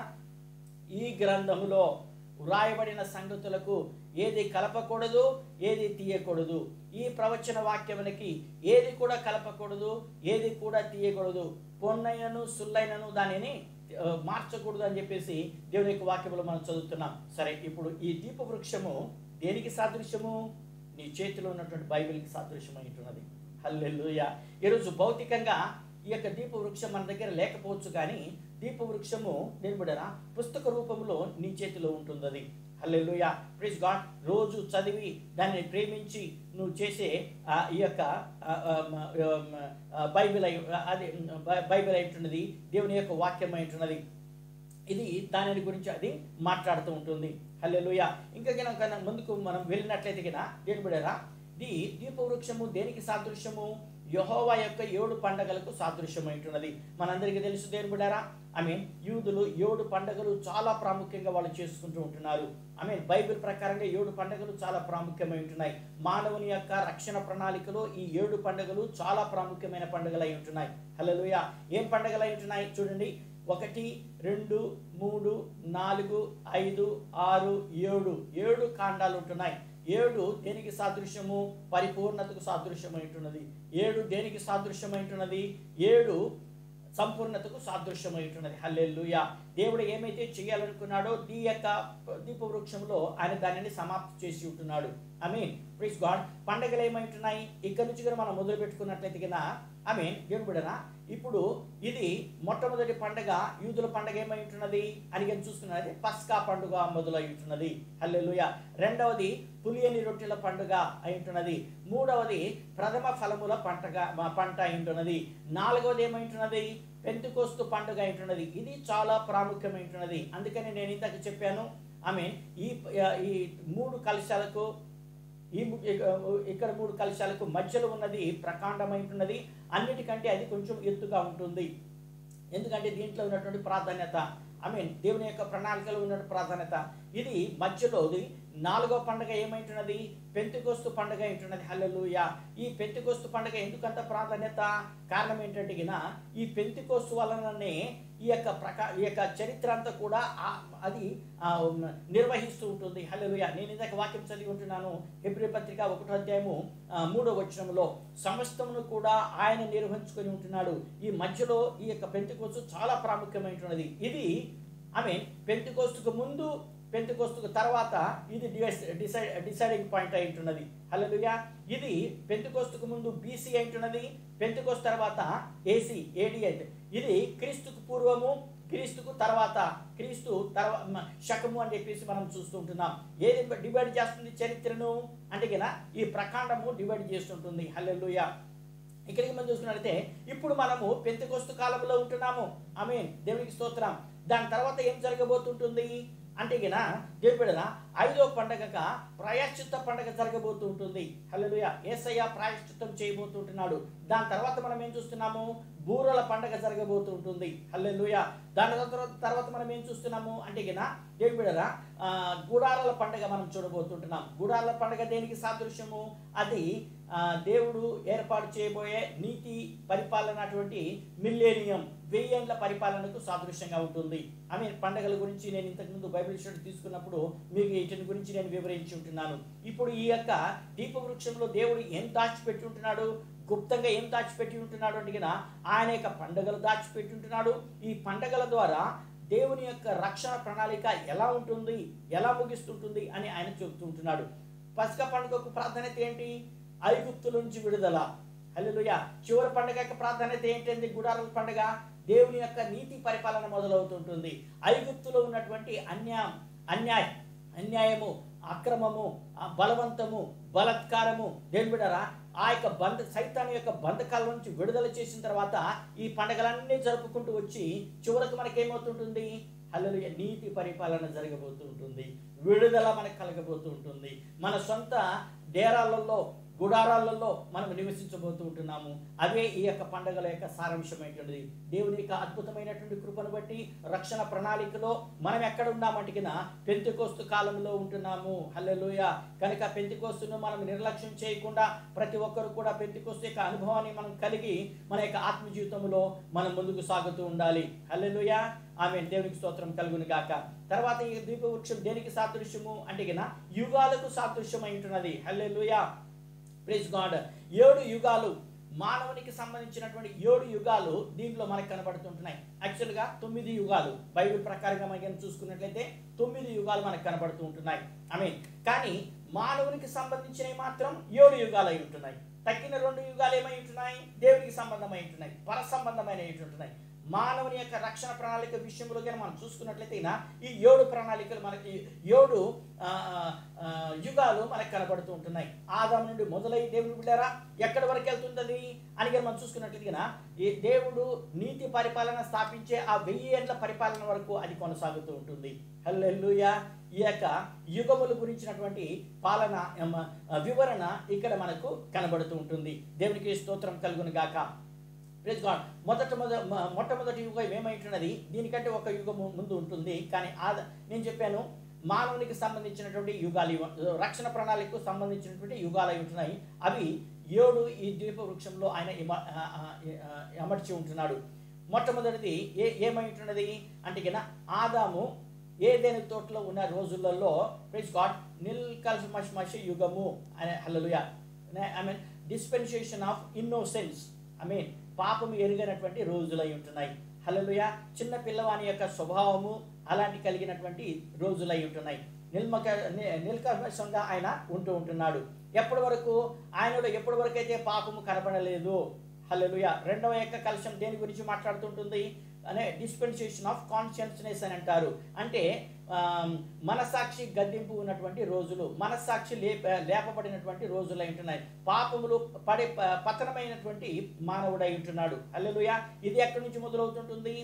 ఈ గ్రంథములో వ్రాయబడిన సంగతులకు ఏది కలపకూడదు ఏది తీయకూడదు ఈ ప్రవచన వాక్యములకి ఏది కూడా కలపకూడదు ఏది కూడా తీయకూడదు పొన్నైనను సుల్లైనను దానిని ఆ, మార్చకూడదు అని చెప్పేసి దేవుని యొక్క వాక్యములు మనం చదువుతున్నాం సరే ఇప్పుడు ఈ దీప వృక్షము దేనికి సాదృశ్యము నీ చేతిలో ఉన్నటువంటి బైబిల్కి సాదృశ్యమైనటున్నది హల్లెలూయ ఈరోజు భౌతికంగా ఈ యొక్క దీప వృక్షం మన దగ్గర లేకపోవచ్చు కానీ దీప వృక్షము నేను బిడ్డరా పుస్తక రూపంలో నీ చేతిలో ఉంటుంది అది హల్లెలూయ ప్లీజ్ గాడ్ రోజు చదివి దాన్ని ప్రేమించి నువ్వు చేసే ఆ, ఈ యొక్క ఆ, ఆ, మ- ఆ, మ- ఆ, బైబిల్ అయి అది బై- బైబిల్ అయి ఉంటున్నది దేవుని యొక్క వాక్యం అయి ఉంటున్నది ఇది దాని గురించి అది మాట్లాడుతూ ఉంటుంది హల్లెలూయ ఇంకా కనుక ముందుకు మనం వెళ్ళినట్లయితే కనుక దేని బిడ్డరా ఇది దీపవృక్షము దేనికి సాదృశ్యము యహోవా యొక్క ఏడు పండగలకు సాదృశ్యమైంటున్నది మనందరికీ తెలుసు దేని బిడ్డారా ఐ మీన్ యూదులు ఏడు పండగలు చాలా ప్రాముఖ్యంగా వాళ్ళు చేసుకుంటూ ఉంటున్నారు ఐ మీన్ బైబిల్ ప్రకారంగా ఏడు పండగలు చాలా ప్రాముఖ్యమై ఉంటున్నాయి మానవుని యొక్క రక్షణ ప్రణాళికలో ఈ ఏడు పండుగలు చాలా ప్రాముఖ్యమైన పండుగలు అయి ఉంటున్నాయి హల్లెలూయా ఏం పండుగలు అయి ఉంటున్నాయి చూడండి ఒకటి రెండు మూడు నాలుగు ఐదు ఆరు ఏడు ఏడు కాండాలు ఉంటున్నాయి ఏడు దేనికి సాదృశ్యము పరిపూర్ణతకు సాదృశ్యమైంటున్నది ఏడు దేనికి సాదృశ్యమైంటున్నది ఏడు సంపూర్ణతకు సాదృశ్యమైంటున్నది హల్లెలూయా దేవుడు ఏమైతే చేయాలనుకున్నాడో ఈ యొక్క దీపవృక్షంలో ఆయన దానిని సమాప్తి చేసి ఉంటున్నాడు ఐ మీన్ ప్లీజ్ గాడ్ పండగలు ఏమైంటున్నాయి ఇక్కడ నుంచి కూడా మనం మొదలు పెట్టుకున్నట్లయితే కన్నా ఐ మీన్ దేవుడు బిడ్డనా ఇప్పుడు ఇది మొట్టమొదటి పండగ యూదుల పండగ ఏమై ఉంటున్నది అని కానీ చూసుకున్నది పస్కా పండుగ మొదలై ఉంటున్నది హల్లెలూయ రెండవది పులియని రొట్టెల పండుగ అయి ఉంటున్నది మూడవది ప్రథమ ఫలముల పంటగ మా పంట అయి ఉంటున్నది నాలుగవది ఏమై ఉంటున్నది పెంతుకోస్తు పండుగ అయి ఉంటున్నది ఇది చాలా ప్రాముఖ్యమైనది అందుకని నేను ఇంతకు చెప్పాను ఐ మీన్ ఈ ఈ మూడు కలశాలకు ఈ ము- ఇక- ఇక్కడ మూడు కలశాలకు మధ్యలో ఉన్నది ప్రకాండమైనటున్నది అన్నిటికంటే అది కొంచెం ఎత్తుగా ఉంటుంది ఎందుకంటే దీంట్లో ఉన్నటువంటి ప్రాధాన్యత ఐ మీన్ దేవుని యొక్క ప్రణాళికలో ఉన్న ప్రాధాన్యత ఇది మధ్యలోది నాలుగో పండుగ ఏమైంటున్నది పెంతికోస్తు పండుగ ఏంటున్నది హల్లెలూయ ఈ పెంతికోస్తు పండుగ ఎందుకంత ప్రాధాన్యత కారణం ఏంటంటే గిన ఈ పెంతికోస్తు వలననే ఈ యొక్క ప్రకా ఈ యొక్క చరిత్ర అంతా కూడా ఆ- అది ఆ, నిర్వహిస్తూ ఉంటుంది హల్లెలూయ నేను ఇందాక వాక్యం చదివి ఉంటున్నాను హెబ్రి పత్రిక ఒకటో అధ్యాయము ఆ, మూడో వచనంలో సమస్తమును కూడా ఆయన నిర్వహించుకొని ఉంటున్నాడు ఈ మధ్యలో ఈ యొక్క పెంతికోస్తు చాలా ప్రాముఖ్యమైనటువంటిది ఇది ఐ మీన్ పెంతికోస్తుకు ముందు పెంతుకొస్తుకు తర్వాత ఇది డిసైడ్ డిసైడింగ్ పాయింట్ అయి ఉంటున్నది హల్లెలూయా ఇది పెంతుకొస్తుకు ముందు బీసీ అయి ఉంటున్నది పెంతుకొస్తు తర్వాత ఏసీ ఏడి అయితే ఇది క్రీస్తుకు పూర్వము క్రీస్తుకు తర్వాత క్రీస్తు తర్వాత శకము అని చెప్పేసి మనం చూస్తూ ఉంటున్నాం ఏది డివైడ్ చేస్తుంది చరిత్రను అంటే కదా ఈ ప్రకాండము డివైడ్ చేస్తుంటుంది హల్లెలూయా ఇక్కడికి మనం చూసుకున్నట్లయితే ఇప్పుడు మనము పెంతకొస్తు కాలంలో ఉంటున్నాము ఆమె దేవునికి స్తోత్రం దాని తర్వాత ఏం జరగబోతుంటుంది అంటే గిన దేవుడి బిడ్డల ఐదో పండగగా ప్రాయశ్చిత్త పండగ జరగబోతూ ఉంటుంది హల్లెలూయా ఏసయ్య ప్రాయశ్చిత్తం చేయబోతుంటున్నాడు దాని తర్వాత మనం ఏం చూస్తున్నాము బూరల పండగ జరగబోతూ ఉంటుంది హల్లెలూయా దాని తర్వాత తర్వాత మనం ఏం చూస్తున్నాము అంటే గిన దేవుడి బిడ్డల ఆ, గుడారాల పండగ మనం చూడబోతుంటున్నాం గుడారాల పండగ దేనికి సాదృశ్యము అది ఆ, దేవుడు ఏర్పాటు చేయబోయే నీతి పరిపాలన అటువంటి మిల్లేనియం వెయ్యేండ్ల పరిపాలనకు సాదృశ్యంగా ఉంటుంది ఐ మీన్ పండగల గురించి నేను ఇంతకుముందు బైబిల్ స్టడీ తీసుకున్నప్పుడు మీకు వీటిని గురించి నేను వివరించి ఉంటున్నాను ఇప్పుడు ఈ యొక్క దీప వృక్షంలో దేవుడు ఏం దాచిపెట్టి ఉంటున్నాడు గుప్తంగా ఏం దాచిపెట్టి ఉంటున్నాడు అంటే కదా ఆయన యొక్క పండగలు దాచిపెట్టి ఉంటున్నాడు ఈ పండగల ద్వారా దేవుని యొక్క రక్షణ ప్రణాళిక ఎలా ఉంటుంది ఎలా ముగిస్తుంటుంది అని ఆయన చెబుతూ ఉంటున్నాడు పసక పండుగకు ప్రాధాన్యత ఏంటి ఐగుప్తు నుంచి విడుదల హల్లెలూయా చివరి పండుగ యొక్క ప్రాధాన్యత ఏంటంటే గుడారాల పండుగ దేవుని యొక్క నీతి పరిపాలన మొదలవుతుంటుంది ఐగుప్తులో ఉన్నటువంటి అన్యాయం అన్యాయం అన్యాయము అక్రమము ఆ బలవంతము బలత్కారము దేవుని బిడ్డరా ఆ యొక్క బంధ సైతాన్ యొక్క బంధకాల నుంచి విడుదల చేసిన తర్వాత ఈ పండగలన్నీ జరుపుకుంటూ వచ్చి చివరకు మనకేమవుతుంటుంది హల్లెలూయా నీతి పరిపాలన జరగబోతూ ఉంటుంది విడుదల మనకు కలగబోతూ ఉంటుంది మన సొంత డేరాలలో గుడారాలలో మనం నివసించబోతూ ఉంటున్నాము అవే ఈ యొక్క పండుగల యొక్క సారాంశమైనటువంటిది దేవుని యొక్క అద్భుతమైనటువంటి కృపను బట్టి రక్షణ ప్రణాళికలో మనం ఎక్కడ ఉన్నామంటే కింద పెంతికోస్తు కాలంలో ఉంటున్నాము హల్లెలూయ కనుక పెంతికోస్తును మనం నిర్లక్ష్యం చేయకుండా ప్రతి ఒక్కరు కూడా పెంతికోస్తు యొక్క అనుభవాన్ని మనం కలిగి మన యొక్క ఆత్మ జీవితంలో మనం ముందుకు సాగుతూ ఉండాలి హల్లెలూయ ఆమె దేవునికి స్తోత్రం కలుగును గాక తర్వాత ఈ దీప వృక్షం దేనికి సాదృశ్యము అంటే కింద యుగాలకు సాదృశ్యం అయి ఉంటున్నది హల్లెలూయా ప్రైజ్ గాడ్ ఏడు యుగాలు మానవునికి సంబంధించినటువంటి ఏడు యుగాలు దీంట్లో మనకు కనబడుతుంటున్నాయి యాక్చువల్గా తొమ్మిది యుగాలు బైబిల్ ప్రకారంగా మనం చూసుకున్నట్లయితే తొమ్మిది యుగాలు మనకు కనబడుతూ ఉంటున్నాయి ఐ మీన్ కానీ మానవునికి సంబంధించినవి మాత్రం ఏడు యుగాలు అయి ఉంటున్నాయి తక్కిన రెండు యుగాలు ఏమై ఉంటున్నాయి దేవునికి సంబంధమై ఉంటున్నాయి పర సంబంధమైన ఉంటున్నాయి మానవుని యొక్క రక్షణ ప్రణాళిక విషయంలో కనుక మనం చూసుకున్నట్లయితే ఈయన ఈ ఏడు ప్రణాళికలు మనకి ఏడు ఆ, ఆ, యుగాలు మనకు కనబడుతూ ఉంటున్నాయి ఆదాం నుండి మొదలై దేవుడు బిడ్డారా ఎక్కడి వరకు వెళ్తుందని అని కనుక మనం చూసుకున్నట్లయితే గన, ఈ దేవుడు నీతి పరిపాలన స్థాపించే ఆ వెయ్యి ఏళ్ల పరిపాలన వరకు అది కొనసాగుతూ ఉంటుంది హల్లెలూయా ఈ యొక్క యుగముల గురించినటువంటి పాలన ఎమ, వివరణ ఇక్కడ మనకు కనబడుతూ ఉంటుంది దేవునికి స్తోత్రం కలుగును గాక ప్రైజ్ గాడ్ మొదట మొద మ- మొట్టమొదటి యుగం ఏమైంటున్నది దీనికంటే ఒక యుగం ము- ముందు ఉంటుంది కానీ ఆద నేను చెప్పాను మానవునికి సంబంధించినటువంటి యుగాలు ఇవ- రక్షణ ప్రణాళికకు సంబంధించినటువంటి యుగాలు అయి ఉంటున్నాయి అవి ఏడు ఈ ద్వీప వృక్షంలో ఆయన ఇమ- ఆ, ఆ, ఆ, అమర్చి ఉంటున్నాడు మొట్టమొదటిది ఏ ఏమై ఉంటున్నది అంటే కింద ఆదాము ఏదైనా తోటలో ఉన్న రోజులలో ప్రైజ్ గాడ్ నిల్కల్మష యుగము అనే hallelujah I mean dispensation of innocence I mean పాపము ఎరుగనటువంటి రోజులై ఉంటున్నాయి హల్లలుయా చిన్న పిల్లవాని యొక్క స్వభావము అలాంటి కలిగినటువంటి రోజులై ఉంటున్నాయి నిల్మక ని- నిల్కల్మషంగా ఆయన ఉంటూ ఉంటున్నాడు ఎప్పటి వరకు ఆయనలో ఎప్పటి వరకు అయితే పాపము కనబడలేదు హల్లెలూయా రెండవ యొక్క కలశం దేని గురించి మాట్లాడుతుంటుంది అనే డిస్పెన్సేషన్ ఆఫ్ కాన్షియస్నెస్ అని అంటారు అంటే ఆమ్, మనస్సాక్షి గద్దింపు ఉన్నటువంటి రోజులు మనస్సాక్షి లేప లేపబడినటువంటి రోజులు అయి ఉంటున్నాయి పాపములు పడే ప- పతనమైనటువంటి మానవుడై ఉంటున్నాడు హల్లెలూయా ఇది ఎక్కడి నుంచి మొదలవుతుంటుంది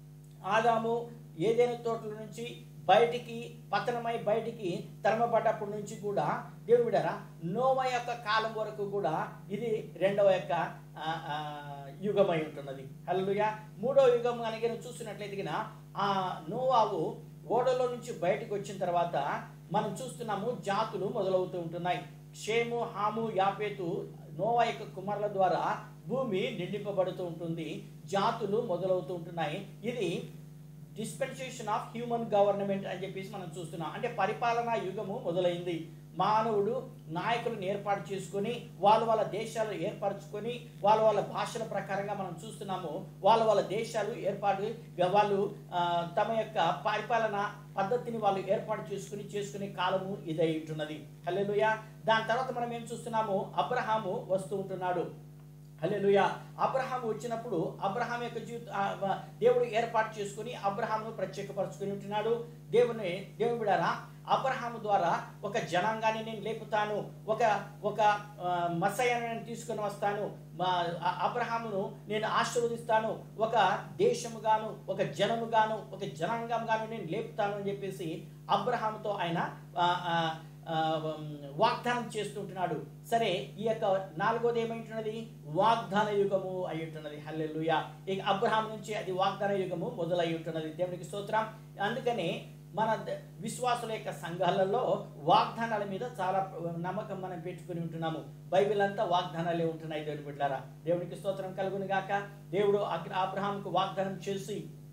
ఆదాము ఏదైనా తోటల నుంచి బయటికి పతనమై బయటికి తరమబడ్డప్పటి నుంచి కూడా దేవుడు బిడ్డారా నోవ యొక్క కాలం వరకు కూడా ఇది రెండవ యొక్క ఆ, ఆ, యుగమై ఉంటున్నది హల్లెలూయా మూడో యుగం కనుక చూసినట్లయితే గిన, ఆ నోవావు ఓడలో నుంచి బయటకు వచ్చిన తర్వాత మనం చూస్తున్నాము జాతులు మొదలవుతూ ఉంటున్నాయి షేము హాము యాపేతు నోవా యొక్క కుమారుల ద్వారా భూమి నిండింపబడుతూ ఉంటుంది జాతులు మొదలవుతూ ఉంటున్నాయి ఇది డిస్పెన్సేషన్ ఆఫ్ హ్యూమన్ గవర్నమెంట్ అని చెప్పేసి మనం చూస్తున్నాం అంటే పరిపాలనా యుగము మొదలైంది మానవుడు నాయకులను ఏర్పాటు చేసుకొని వాళ్ళ వాళ్ళ దేశాలు ఏర్పరచుకొని వాళ్ళ వాళ్ళ భాషల ప్రకారంగా మనం చూస్తున్నాము వాళ్ళ వాళ్ళ దేశాలు ఏర్పాటు వాళ్ళు ఆ, తమ యొక్క పరిపాలన పద్ధతిని వాళ్ళు ఏర్పాటు చేసుకుని చేసుకునే కాలము ఇదై ఉంటున్నది హల్లెలూయా దాని తర్వాత మనం ఏం చూస్తున్నాము అబ్రహాము వస్తూ ఉంటున్నాడు హల్లెలూయా అబ్రహాం వచ్చినప్పుడు అబ్రహాం యొక్క జీవిత ఆ, వ- దేవుడు ఏర్పాటు చేసుకుని అబ్రహాంను ప్రత్యేకపరచుకుని ఉంటున్నాడు దేవుని దేవుడు బిడ్డారా అబ్రహాము ద్వారా ఒక జనాంగాన్ని నేను లేపుతాను ఒక ఒక ఆ, మసయ్యను నేను తీసుకొని వస్తాను మా ఆ- అబ్రహామును నేను ఆశీర్వదిస్తాను ఒక దేశముగాను ఒక జనముగాను ఒక జనాంగంగాను నేను లేపుతాను అని చెప్పేసి అబ్రహాముతో ఆయన ఆ, ఆ, ఆ, వాగ్దానం చేస్తుంటున్నాడు సరే ఈ యొక్క నాలుగోది ఏమైంటున్నది వాగ్దాన యుగము అయి ఉంటున్నది హల్లెలూయా ఇక అబ్రహాం నుంచి అది వాగ్దాన యుగము మొదలై ఉంటున్నది దేవునికి స్తోత్రం అందుకనే మన ద- విశ్వాసుల యొక్క సంఘాలలో వాగ్దానాల మీద చాలా నమ్మకం మనం పెట్టుకుని ఉంటున్నాము బైబిల్ అంతా వాగ్దానాలే ఉంటున్నాయి దేవుని బిడ్డారా దేవునికి స్తోత్రం కలుగును గాక దేవుడు అగ్ర అబ్రహాంకు వాగ్దానం చేసి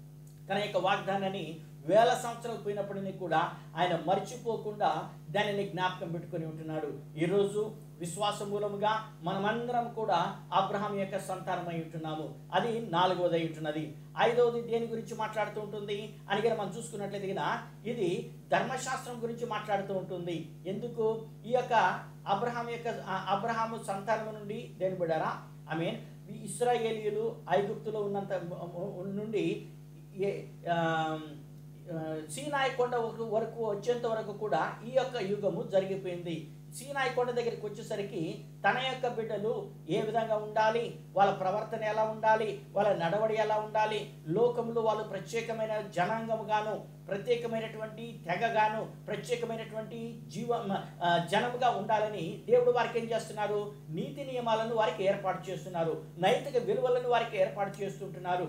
తన యొక్క వాగ్దానాన్ని వేల సంవత్సరాలు పోయినప్పటికీ కూడా ఆయన మర్చిపోకుండా దానిని జ్ఞాపకం పెట్టుకొని ఉంటున్నాడు ఈరోజు విశ్వాస మూలముగా మనమందరం కూడా అబ్రహాం యొక్క సంతానమై ఉంటున్నాము అది నాలుగవది అయి ఉంటున్నది ఐదవది దేని గురించి మాట్లాడుతూ ఉంటుంది అని కనుక మనం చూసుకున్నట్లయితే గిన ఇది ధర్మశాస్త్రం గురించి మాట్లాడుతూ ఉంటుంది ఎందుకు ఈ యొక్క అబ్రహాం యొక్క ఆ అబ్రహాము సంతానం నుండి దేని బిడ్డారా ఐ మీన్ ఇస్రాయేలీయులు ఐగుప్తులో ఉన్నంత నుండి ఏ ఆమ్, ఆ, సీనాయి కొండ వరకు- వరకు వచ్చేంత వరకు కూడా ఈ యొక్క యుగము జరిగిపోయింది సీనాయి కొండ దగ్గరికి వచ్చేసరికి తన యొక్క బిడ్డలు ఏ విధంగా ఉండాలి వాళ్ళ ప్రవర్తన ఎలా ఉండాలి వాళ్ళ నడవడి ఎలా ఉండాలి లోకంలో వాళ్ళు ప్రత్యేకమైన జనాంగముగాను ప్రత్యేకమైనటువంటి తెగగాను ప్రత్యేకమైనటువంటి జీవ ఆ, జనముగా ఉండాలని దేవుడు వారికి ఏం చేస్తున్నారు నీతి నియమాలను వారికి ఏర్పాటు చేస్తున్నారు నైతిక విలువలను వారికి ఏర్పాటు చేస్తుంటున్నారు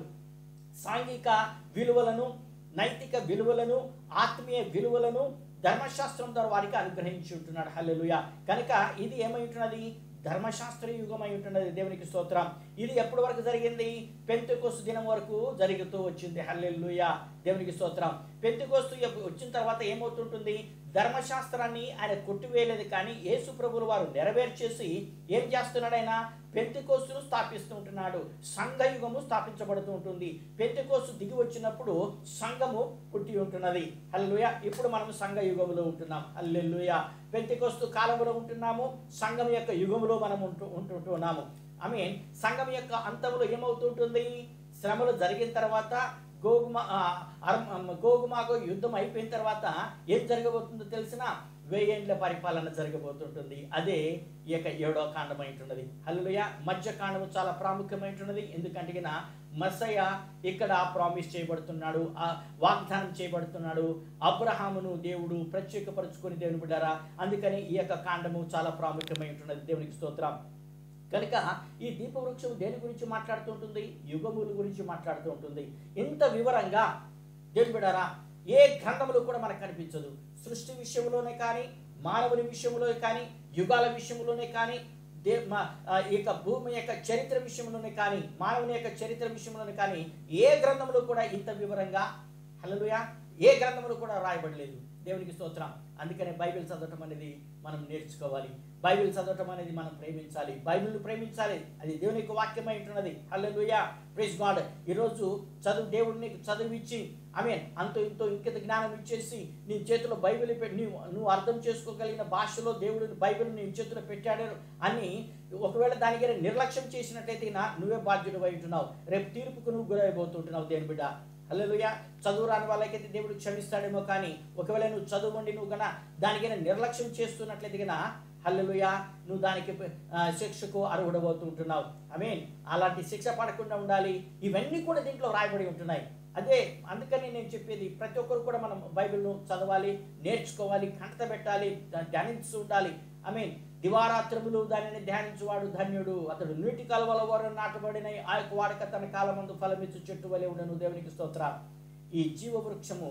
సాంఘిక విలువలను నైతిక విలువలను ఆత్మీయ విలువలను ధర్మశాస్త్రం ద్వారా వారికి అనుగ్రహించి ఉంటున్నాడు హల్లెలూయ కనుక ఇది ఏమై ఉంటున్నది ధర్మశాస్త్ర యుగమై ఉంటున్నది దేవునికి స్తోత్రం ఇది ఎప్పటి వరకు జరిగింది పెంతుకోస్తు దినం వరకు జరుగుతూ వచ్చింది హల్లెలూయ దేవునికి స్తోత్రం పెంతుకోస్తు ఎప్పు- వచ్చిన తర్వాత ఏమవుతుంటుంది ధర్మశాస్త్రాన్ని ఆయన కొట్టివేయలేదు కానీ యేసు ప్రభులు వారు నెరవేర్చేసి ఏం చేస్తున్నాడు ఆయన పెంతికోస్తును స్థాపిస్తూ ఉంటున్నాడు సంఘయుగము స్థాపించబడుతూ ఉంటుంది పెంతికోస్తు దిగి వచ్చినప్పుడు సంఘము పుట్టి ఉంటున్నది హల్లెలూయా ఇప్పుడు మనం సంఘ యుగములో ఉంటున్నాం హల్లెలూయా పెంతికోస్తు కాలంలో ఉంటున్నాము సంఘం యొక్క యుగములో మనం ఉంటూ ఉంటుంటున్నాము ఐ మీన్ సంఘం యొక్క అంతములో ఏమవుతుంటుంది శ్రమలు జరిగిన తర్వాత గోగుమ ఆ, అర్మ- గోగుమాగో యుద్ధం అయిపోయిన తర్వాత ఏం జరగబోతుందో తెలిసిన వెయ్యేండ్ల పరిపాలన జరగబోతుంటుంది అదే ఈ యొక్క ఏడో కాండమై ఉంటున్నది హల్లుయ మధ్య కాండము చాలా ప్రాముఖ్యమైనటున్నది ఎందుకంటే గిన మసయ ఇక్కడ ప్రామిస్ చేయబడుతున్నాడు ఆ వాగ్దానం చేయబడుతున్నాడు అబ్రహామును దేవుడు ప్రత్యేకపరుచుకొని దేవుని బిడ్డారా అందుకని ఈ యొక్క కాండము చాలా ప్రాముఖ్యమై ఉంటున్నది దేవునికి స్తోత్రం కనుక ఈ దీపవృక్షం దేని గురించి మాట్లాడుతూ ఉంటుంది యుగముల గురించి మాట్లాడుతూ ఉంటుంది ఇంత వివరంగా దేవుని బిడ్డారా ఏ గ్రంథములు కూడా మనకు కనిపించదు సృష్టి విషయంలోనే కానీ మానవుని విషయంలో కానీ యుగాల విషయంలోనే కానీ దే మా ఆ, ఈ యొక్క భూమి యొక్క చరిత్ర విషయంలోనే కానీ మానవుని యొక్క చరిత్ర విషయంలోనే కానీ ఏ గ్రంథంలో కూడా ఇంత వివరంగా హల్లెలూయా ఏ గ్రంథంలో కూడా రాయబడలేదు దేవునికి స్తోత్రం అందుకనే బైబిల్ చదవటం అనేది మనం నేర్చుకోవాలి బైబిల్ చదవటం అనేది మనం ప్రేమించాలి బైబిల్ను ప్రేమించాలి అది దేవుని యొక్క వాక్యమై ఉంటున్నది హల్లెలూయా ప్రైజ్ గాడ్ ఈరోజు చదువు దేవుడు నీకు చదువిచ్చి ఐ మీన్ అంతో ఇంతో ఇంకిత జ్ఞానం ఇచ్చేసి నీ చేతిలో బైబిల్ పెట్టి నువ్వు నువ్వు అర్థం చేసుకోగలిగిన భాషలో దేవుడు బైబిల్ నీ చేతిలో పెట్టాడు అని ఒకవేళ దానికి నిర్లక్ష్యం చేసినట్లయితే నా నువ్వే బాధ్యుడు ఉంటున్నావు రేపు తీర్పుకు నువ్వు గురైపోతుంటున్నావు దేని బిడ్డ హల్లెలూయా చదువు రాని వాళ్ళకైతే దేవుడు క్షమిస్తాడేమో కానీ ఒకవేళ నువ్వు చదువు ఉండి నువ్వు గన దానికైనా నిర్లక్ష్యం చేస్తున్నట్లయితే గన హల్లెలూయా నువ్వు దానికి ఆ, శిక్షకు అర్హుడబోతూ ఉంటున్నావు ఐ మీన్ అలాంటి శిక్ష పడకుండా ఉండాలి ఇవన్నీ కూడా దీంట్లో రాయబడి ఉంటున్నాయి అదే అందుకని నేను చెప్పేది ప్రతి ఒక్కరు కూడా మనం బైబిల్ను చదవాలి నేర్చుకోవాలి కంటత పెట్టాలి దాన్ని ధ్యానిస్తూ ఉండాలి ఐ మీన్ దివారాత్రములు దానిని ధ్యానించువాడు ధన్యుడు అతడు నీటి కలవల వరం నాటబడిన ఆ యొక్క వాడక తన కాలమందు ఫలమిచ్చు చెట్టు వలె ఉండను దేవునికి స్తోత్ర ఈ జీవ వృక్షము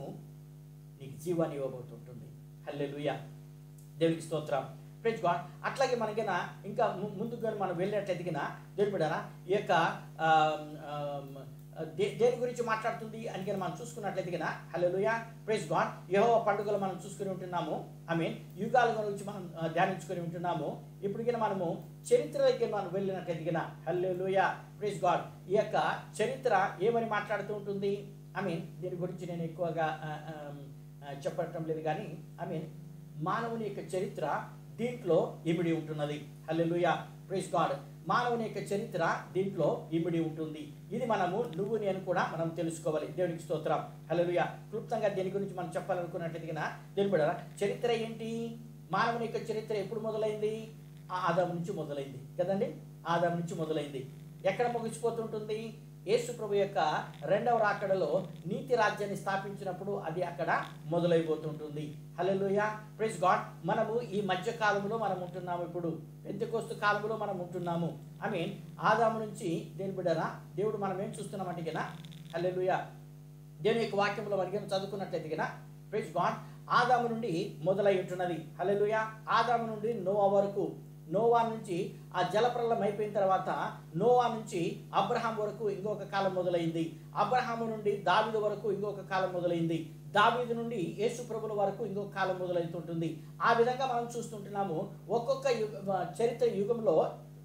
నీకు జీవాన్ని ఇవ్వబోతుంటుంది హల్లెలూయా దేవునికి స్తోత్రం ప్రైజ్ గాడ్ అట్లాగే మనకిన ఇంకా ము- ముందుకు కానీ మనం వెళ్ళినట్లయితే గిన దేవుని బిడ్డారా ఈ యొక్క ఆమ్, ఆమ్, దే దేని గురించి మాట్లాడుతుంది అని కనుక మనం చూసుకున్నట్లయితే కదా హలోయ ప్రైజ్ గాడ్ యహో పండుగలు మనం చూసుకుని ఉంటున్నాము ఐ మీన్ యుగాల గురించి మనం ఆ, ధ్యానించుకొని ఉంటున్నాము ఇప్పుడు కనుక మనము చరిత్రలోకి మనం వెళ్ళినట్లయితే కనుక హలోయ ప్రైజ్ గాడ్ ఈ యొక్క చరిత్ర ఏమని మాట్లాడుతూ ఉంటుంది ఐ మీన్ దీని గురించి నేను ఎక్కువగా ఆ, ఆ, ఆ, చెప్పటం లేదు కానీ ఐ మీన్ మానవుని యొక్క చరిత్ర దీంట్లో ఇమిడి ఉంటున్నది హల్లెలూయా ప్రైజ్ గాడ్ మానవుని యొక్క చరిత్ర దీంట్లో ఇమిడి ఉంటుంది ఇది మనము నువ్వు నేను కూడా మనం తెలుసుకోవాలి దేవునికి స్తోత్రం హల్లెలూయా క్లుప్తంగా దీని గురించి మనం చెప్పాలనుకున్నట్లయితే కనుక దీని కూడా చరిత్ర ఏంటి మానవుని యొక్క చరిత్ర ఎప్పుడు మొదలైంది ఆ ఆదాము నుంచి మొదలైంది కదండి ఆదాము నుంచి మొదలైంది ఎక్కడ ముగిసిపోతుంటుంది యేసు ప్రభు యొక్క రెండవ రాకడలో నీతి రాజ్యాన్ని స్థాపించినప్పుడు అది అక్కడ మొదలైపోతుంటుంది హల్లెలూయ ప్రైజ్ గాడ్ మనము ఈ మధ్య కాలంలో మనం ఉంటున్నాము ఇప్పుడు పెంతకోస్తు కాలంలో మనం ఉంటున్నాము ఐ మీన్ ఆదాము నుంచి దేని బిడ్డరా దేవుడు మనం ఏం చూస్తున్నామంటే కదా హల్లెలూయ దేవుని యొక్క వాక్యంలో మనకి చదువుకున్నట్లయితే కదా ప్రైజ్ గాడ్ ఆదాము నుండి మొదలై ఉంటున్నది హల్లెలూయ ఆదాము నుండి నోవా వరకు నోవా నుంచి ఆ జలప్రలయం అయిపోయిన తర్వాత నోవా నుంచి అబ్రహాం వరకు ఇంకొక కాలం మొదలైంది అబ్రహాము నుండి దావీదు వరకు ఇంకొక కాలం మొదలైంది దావీదు నుండి యేసు ప్రభుల వరకు ఇంకొక కాలం మొదలవుతుంటుంది ఆ విధంగా మనం చూస్తుంటున్నాము ఒక్కొక్క యుగ చరిత్ర యుగంలో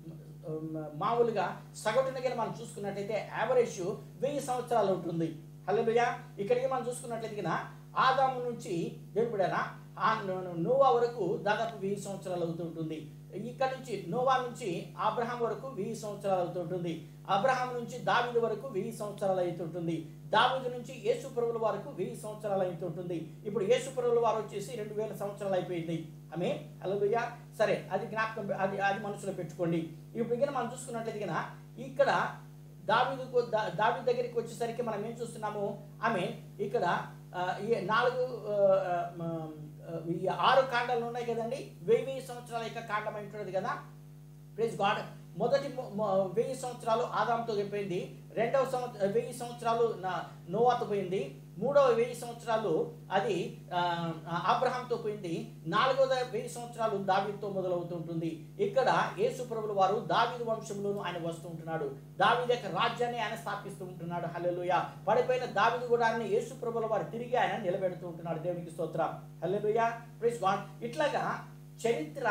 ఉమ్, మామూలుగా సగటున గిన మనం చూసుకున్నట్లయితే యావరేజ్ వెయ్యి సంవత్సరాలు ఉంటుంది హల్లెలూయా ఇక్కడికి మనం చూసుకున్నట్లయితే గిన ఆదాము నుంచి దేవుడారా ఆ నో- నోవా వరకు దాదాపు వెయ్యి సంవత్సరాలు అవుతుంటుంది ఇక్కడ నుంచి నోవా నుంచి అబ్రహాం వరకు వెయ్యి సంవత్సరాలు అవుతుంటుంది అబ్రహాం నుంచి దావీదు వరకు వెయ్యి సంవత్సరాలు అవుతుంటుంది దావీదు నుంచి యేసు ప్రభుల వరకు వెయ్యి సంవత్సరాలు అవుతుంటుంది ఇప్పుడు యేసు ప్రభుల వారు వచ్చేసి రెండు వేల సంవత్సరాలు అయిపోయింది ఆమె హల్లెలూయా సరే అది జ్ఞాపకం పె- అది అది మనసులో పెట్టుకోండి ఇప్పుడు ఇక్కడ మనం చూసుకున్నట్లయితే గన ఇక్కడ దావీదు దావీదు దగ్గరికి వచ్చేసరికి మనం ఏం చూస్తున్నాము ఆమె ఇక్కడ ఆ, ఈ నాలుగు ఆ, ఆ, మ- ఆ, ఈ ఆరు కాండాలు ఉన్నాయి కదండి వెయ్యి వెయ్యి సంవత్సరాల యొక్క కాండం అయి ఉంటున్నది కదా ప్లీజ్ గాడ్ మొదటి మొ- మొ- వెయ్యి సంవత్సరాలు ఆదాంతో పోయింది రెండవ సంవత్సరం వెయ్యి సంవత్సరాలు నా నోవాతో పోయింది మూడవ వెయ్యి సంవత్సరాలు అది ఆ, అబ్రహాంతో పోయింది నాలుగవ వెయ్యి సంవత్సరాలు దావీదుతో మొదలవుతుంటుంది ఇక్కడ యేసు ప్రభుల వారు దావీదు వంశంలోను ఆయన వస్తూ ఉంటున్నాడు దావీదు యొక్క రాజ్యాన్ని ఆయన స్థాపిస్తూ ఉంటున్నాడు హల్లెలూయా పడిపోయిన దావీదు గుడాన్ని యేసు ప్రభుల వారు తిరిగి ఆయన నిలబెడుతూ ఉంటున్నాడు దేవునికి స్తోత్రం హల్లెలూయా ప్లీజ్ గాడ్ ఇట్లాగా చరిత్ర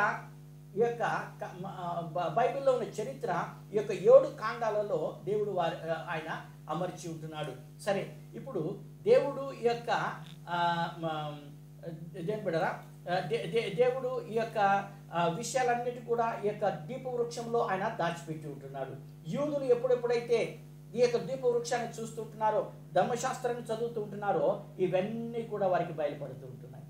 ఈ యొక్క క- మ- ఆ, బ- బైబిల్లో ఉన్న చరిత్ర ఈ యొక్క ఏడు కాండాలలో దేవుడు వారి ఆ, ఆయన అమర్చి ఉంటున్నాడు సరే ఇప్పుడు దేవుడు ఈ యొక్క ఆ, మ- దేని బిడ్డరా ఆ, దే- దే- దేవుడు ఈ యొక్క ఆ, విషయాలన్నిటి కూడా ఈ యొక్క దీప వృక్షంలో ఆయన దాచిపెట్టి ఉంటున్నాడు యూదులు ఎప్పుడెప్పుడైతే ఈ యొక్క దీప వృక్షాన్ని చూస్తుంటున్నారో ధర్మశాస్త్రాన్ని చదువుతూ ఉంటున్నారో ఇవన్నీ కూడా వారికి బయలుపడుతూ ఉంటున్నాయి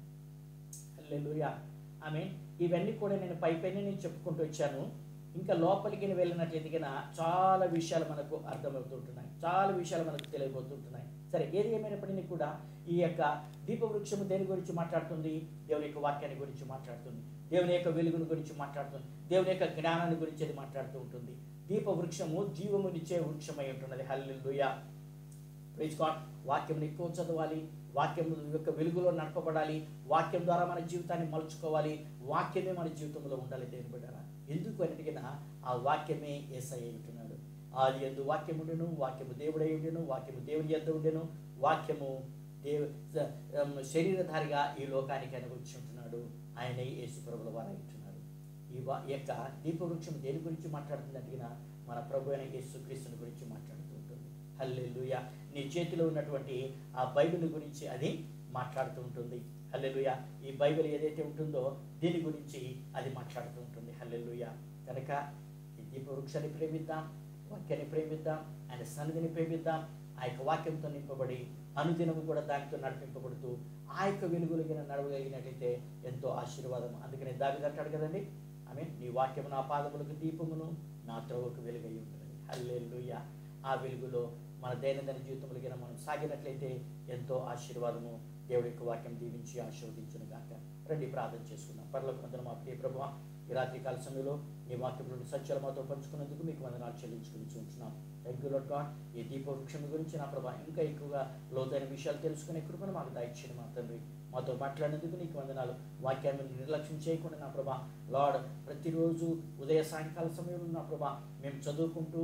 హల్లెలూయా ఐ మీన్ ఇవన్నీ కూడా నేను పై పైన నేను చెప్పుకుంటూ వచ్చాను ఇంకా లోపలికి వెళ్ళినట్లయితే కన్నా చాలా విషయాలు మనకు అర్థమవుతుంటున్నాయి చాలా విషయాలు మనకు తెలియబోతుంటున్నాయి సరే ఏది ఏమైనప్పటికీ కూడా ఈ యొక్క దీపవృక్షము దేని గురించి మాట్లాడుతుంది దేవుని యొక్క వాక్యాన్ని గురించి మాట్లాడుతుంది దేవుని యొక్క వెలుగుని గురించి మాట్లాడుతుంది దేవుని యొక్క జ్ఞానాన్ని గురించి అది మాట్లాడుతూ ఉంటుంది దీపవృక్షము జీవమునిచ్చే వృక్షమై ఉంటున్నది హల్లెలూయా ప్రైజ్ గాడ్ వాక్యం ఎక్కువ చదవాలి వాక్యం యొక్క వెలుగులో నడపబడాలి వాక్యం ద్వారా మన జీవితాన్ని మలుచుకోవాలి వాక్యమే మన జీవితంలో ఉండాలి దేవుని బిడ్డారా ఎందుకు అన్నిటికైనా ఆ వాక్యమే ఏసై ఉంటున్నాడు ఆది ఎందు వాక్యం ఉండెను వాక్యము దేవుడై ఉండెను వాక్యము దేవుని ఎందు ఉండెను వాక్యము దేవు స- ఉమ్, శరీరధారిగా ఈ లోకానికి ఆయన వచ్చి ఉంటున్నాడు ఆయన యేసు ప్రభుల వారు ఉంటున్నాడు ఈ వా- ఈ యొక్క దీపవృక్షం దేని గురించి మాట్లాడుతుంది అడిగిన మన ప్రభు అయిన యేసుక్రీస్తుని గురించి మాట్లాడుతూ ఉంటుంది హల్లెలూయ నీ చేతిలో ఉన్నటువంటి ఆ బైబిల్ గురించి అది మాట్లాడుతూ ఉంటుంది హల్లెలూయ ఈ బైబిల్ ఏదైతే ఉంటుందో దీని గురించి అది మాట్లాడుతూ ఉంటుంది హల్లెలూయ కనుక ఈ దీపవృక్షాన్ని ప్రేమిద్దాం వాక్యాన్ని ప్రేమిద్దాం ఆయన సన్నిధిని ప్రేమిద్దాం ఆ యొక్క వాక్యంతో నింపబడి అనుదినము కూడా దానితో నడిపింపబడుతూ ఆ యొక్క వెలుగులగిన నడవగలిగినట్లయితే ఎంతో ఆశీర్వాదం అందుకనే దావిది అంటాడు కదండి ఆమె నీ వాక్యము నా పాదములకు దీపమును నా త్రోవకు వెలుగై ఉంటుంది హల్లెలూయ ఆ వెలుగులో మన దైనందిన జీవితంలో గిన మనం సాగినట్లయితే ఎంతో ఆశీర్వాదము దేవుడి యొక్క వాక్యం దీవించి ఆశీర్వదించును గాక రండి ప్రార్థన చేసుకుందాం పర్లోకి వందన మా ప్రియ ప్రభు ఈ రాత్రి కాల సమయంలో నీ వాక్యంలోని సత్యాలు మాతో పంచుకున్నందుకు మీకు వందనాలు చెల్లించుకుని చూస్తున్నాం థ్యాంక్ యూ లాడ్ గాడ్ ఈ దీప వృక్షం గురించి నా ప్రభా ఇంకా ఎక్కువగా లోతైన విషయాలు తెలుసుకునే కృపను మాకు దయచేయండి మా తండ్రి మాతో మాట్లాడినందుకు నీకు వందనాలు వాక్యాన్ని నిర్లక్ష్యం చేయకుండా నా ప్రభా లార్డ్ ప్రతిరోజు ఉదయ సాయంకాల సమయంలో నా ప్రభా మేము చదువుకుంటూ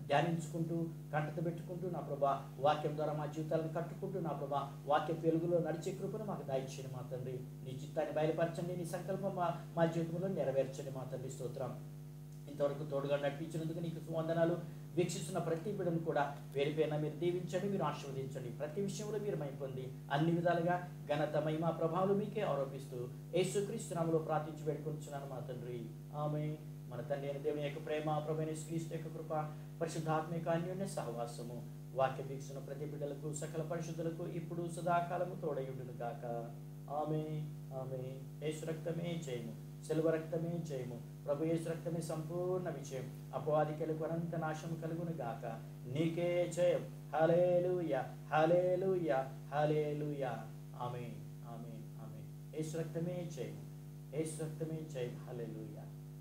ధ్యానించుకుంటూ కంటత పెట్టుకుంటూ నా ప్రభా వాక్యం ద్వారా మా జీవితాలను కట్టుకుంటూ నా ప్రభా వాక్య వెలుగులో నడిచే కృపను మాకు దాయిచ్చేయండి మా తండ్రి నీ చిత్తాన్ని బయలుపరచండి నీ సంకల్పం మా మా జీవితంలో నెరవేర్చండి మా తండ్రి స్తోత్రం ఇంతవరకు తోడుగా నడిపించినందుకు నీకు వందనాలు వీక్షిస్తున్న ప్రతి బిడ్డను కూడా పేరు పేరున మీరు దీవించండి మీరు ఆశీర్వదించండి ప్రతి విషయంలో మీరు మైపొంది అన్ని విధాలుగా ఘనత మహిమ ప్రభావాలు మీకే ఆరోపిస్తూ యేసుక్రీస్తు నామములో ప్రార్థించి వేడుకొంచున్నాను మా తండ్రి ఆమె మన తండ్రి అయిన దేవుని యొక్క ప్రేమ ప్రభుని క్రీస్తు యొక్క కృప పరిశుద్ధాత్మిక అన్యోన్య సహవాసము వాక్య వీక్షణ ప్రతి బిడ్డలకు సకల పరిశుద్ధులకు ఇప్పుడు సదాకాలము తోడయుడును గాక ఆమె ఆమె యేసు రక్తమే చేయము సెలవు రక్తమే చేయము ప్రభు యేసు రక్తమే సంపూర్ణ విజయం అపవాదికలకు అనంత నాశం కలుగును గాక నీకే జయం హలేలుయ హలేలుయ హలేలుయ ఆమె ఆమె ఆమె యేసు రక్తమే చేయము యేసు రక్తమే జయం హలేలుయ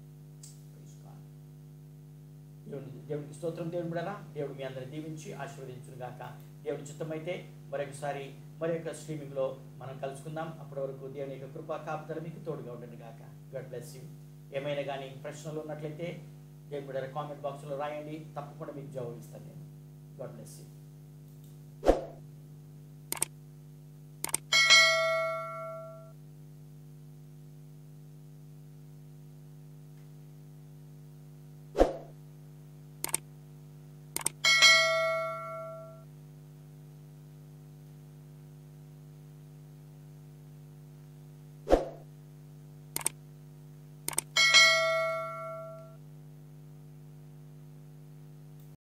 దేవుని దేవునికి స్తోత్రం దేవుని బిడరా దేవుడు మీ అందరిని దీవించి ఆశీర్వదించును గాక దేవుడి చిత్తమైతే మరొకసారి మరి యొక్క స్ట్రీమింగ్లో మనం కలుసుకుందాం అప్పటి వరకు దేవుని యొక్క కృపా కాపుదల మీకు తోడుగా ఉండండి గాక గాడ్ బ్లెస్ యూ ఏమైనా కానీ ప్రశ్నలు ఉన్నట్లయితే దేవుని బిడ్డ కామెంట్ బాక్స్లో రాయండి తప్పకుండా మీకు జవాబు ఇస్తాను నేను గాడ్ బ్లెస్ యూ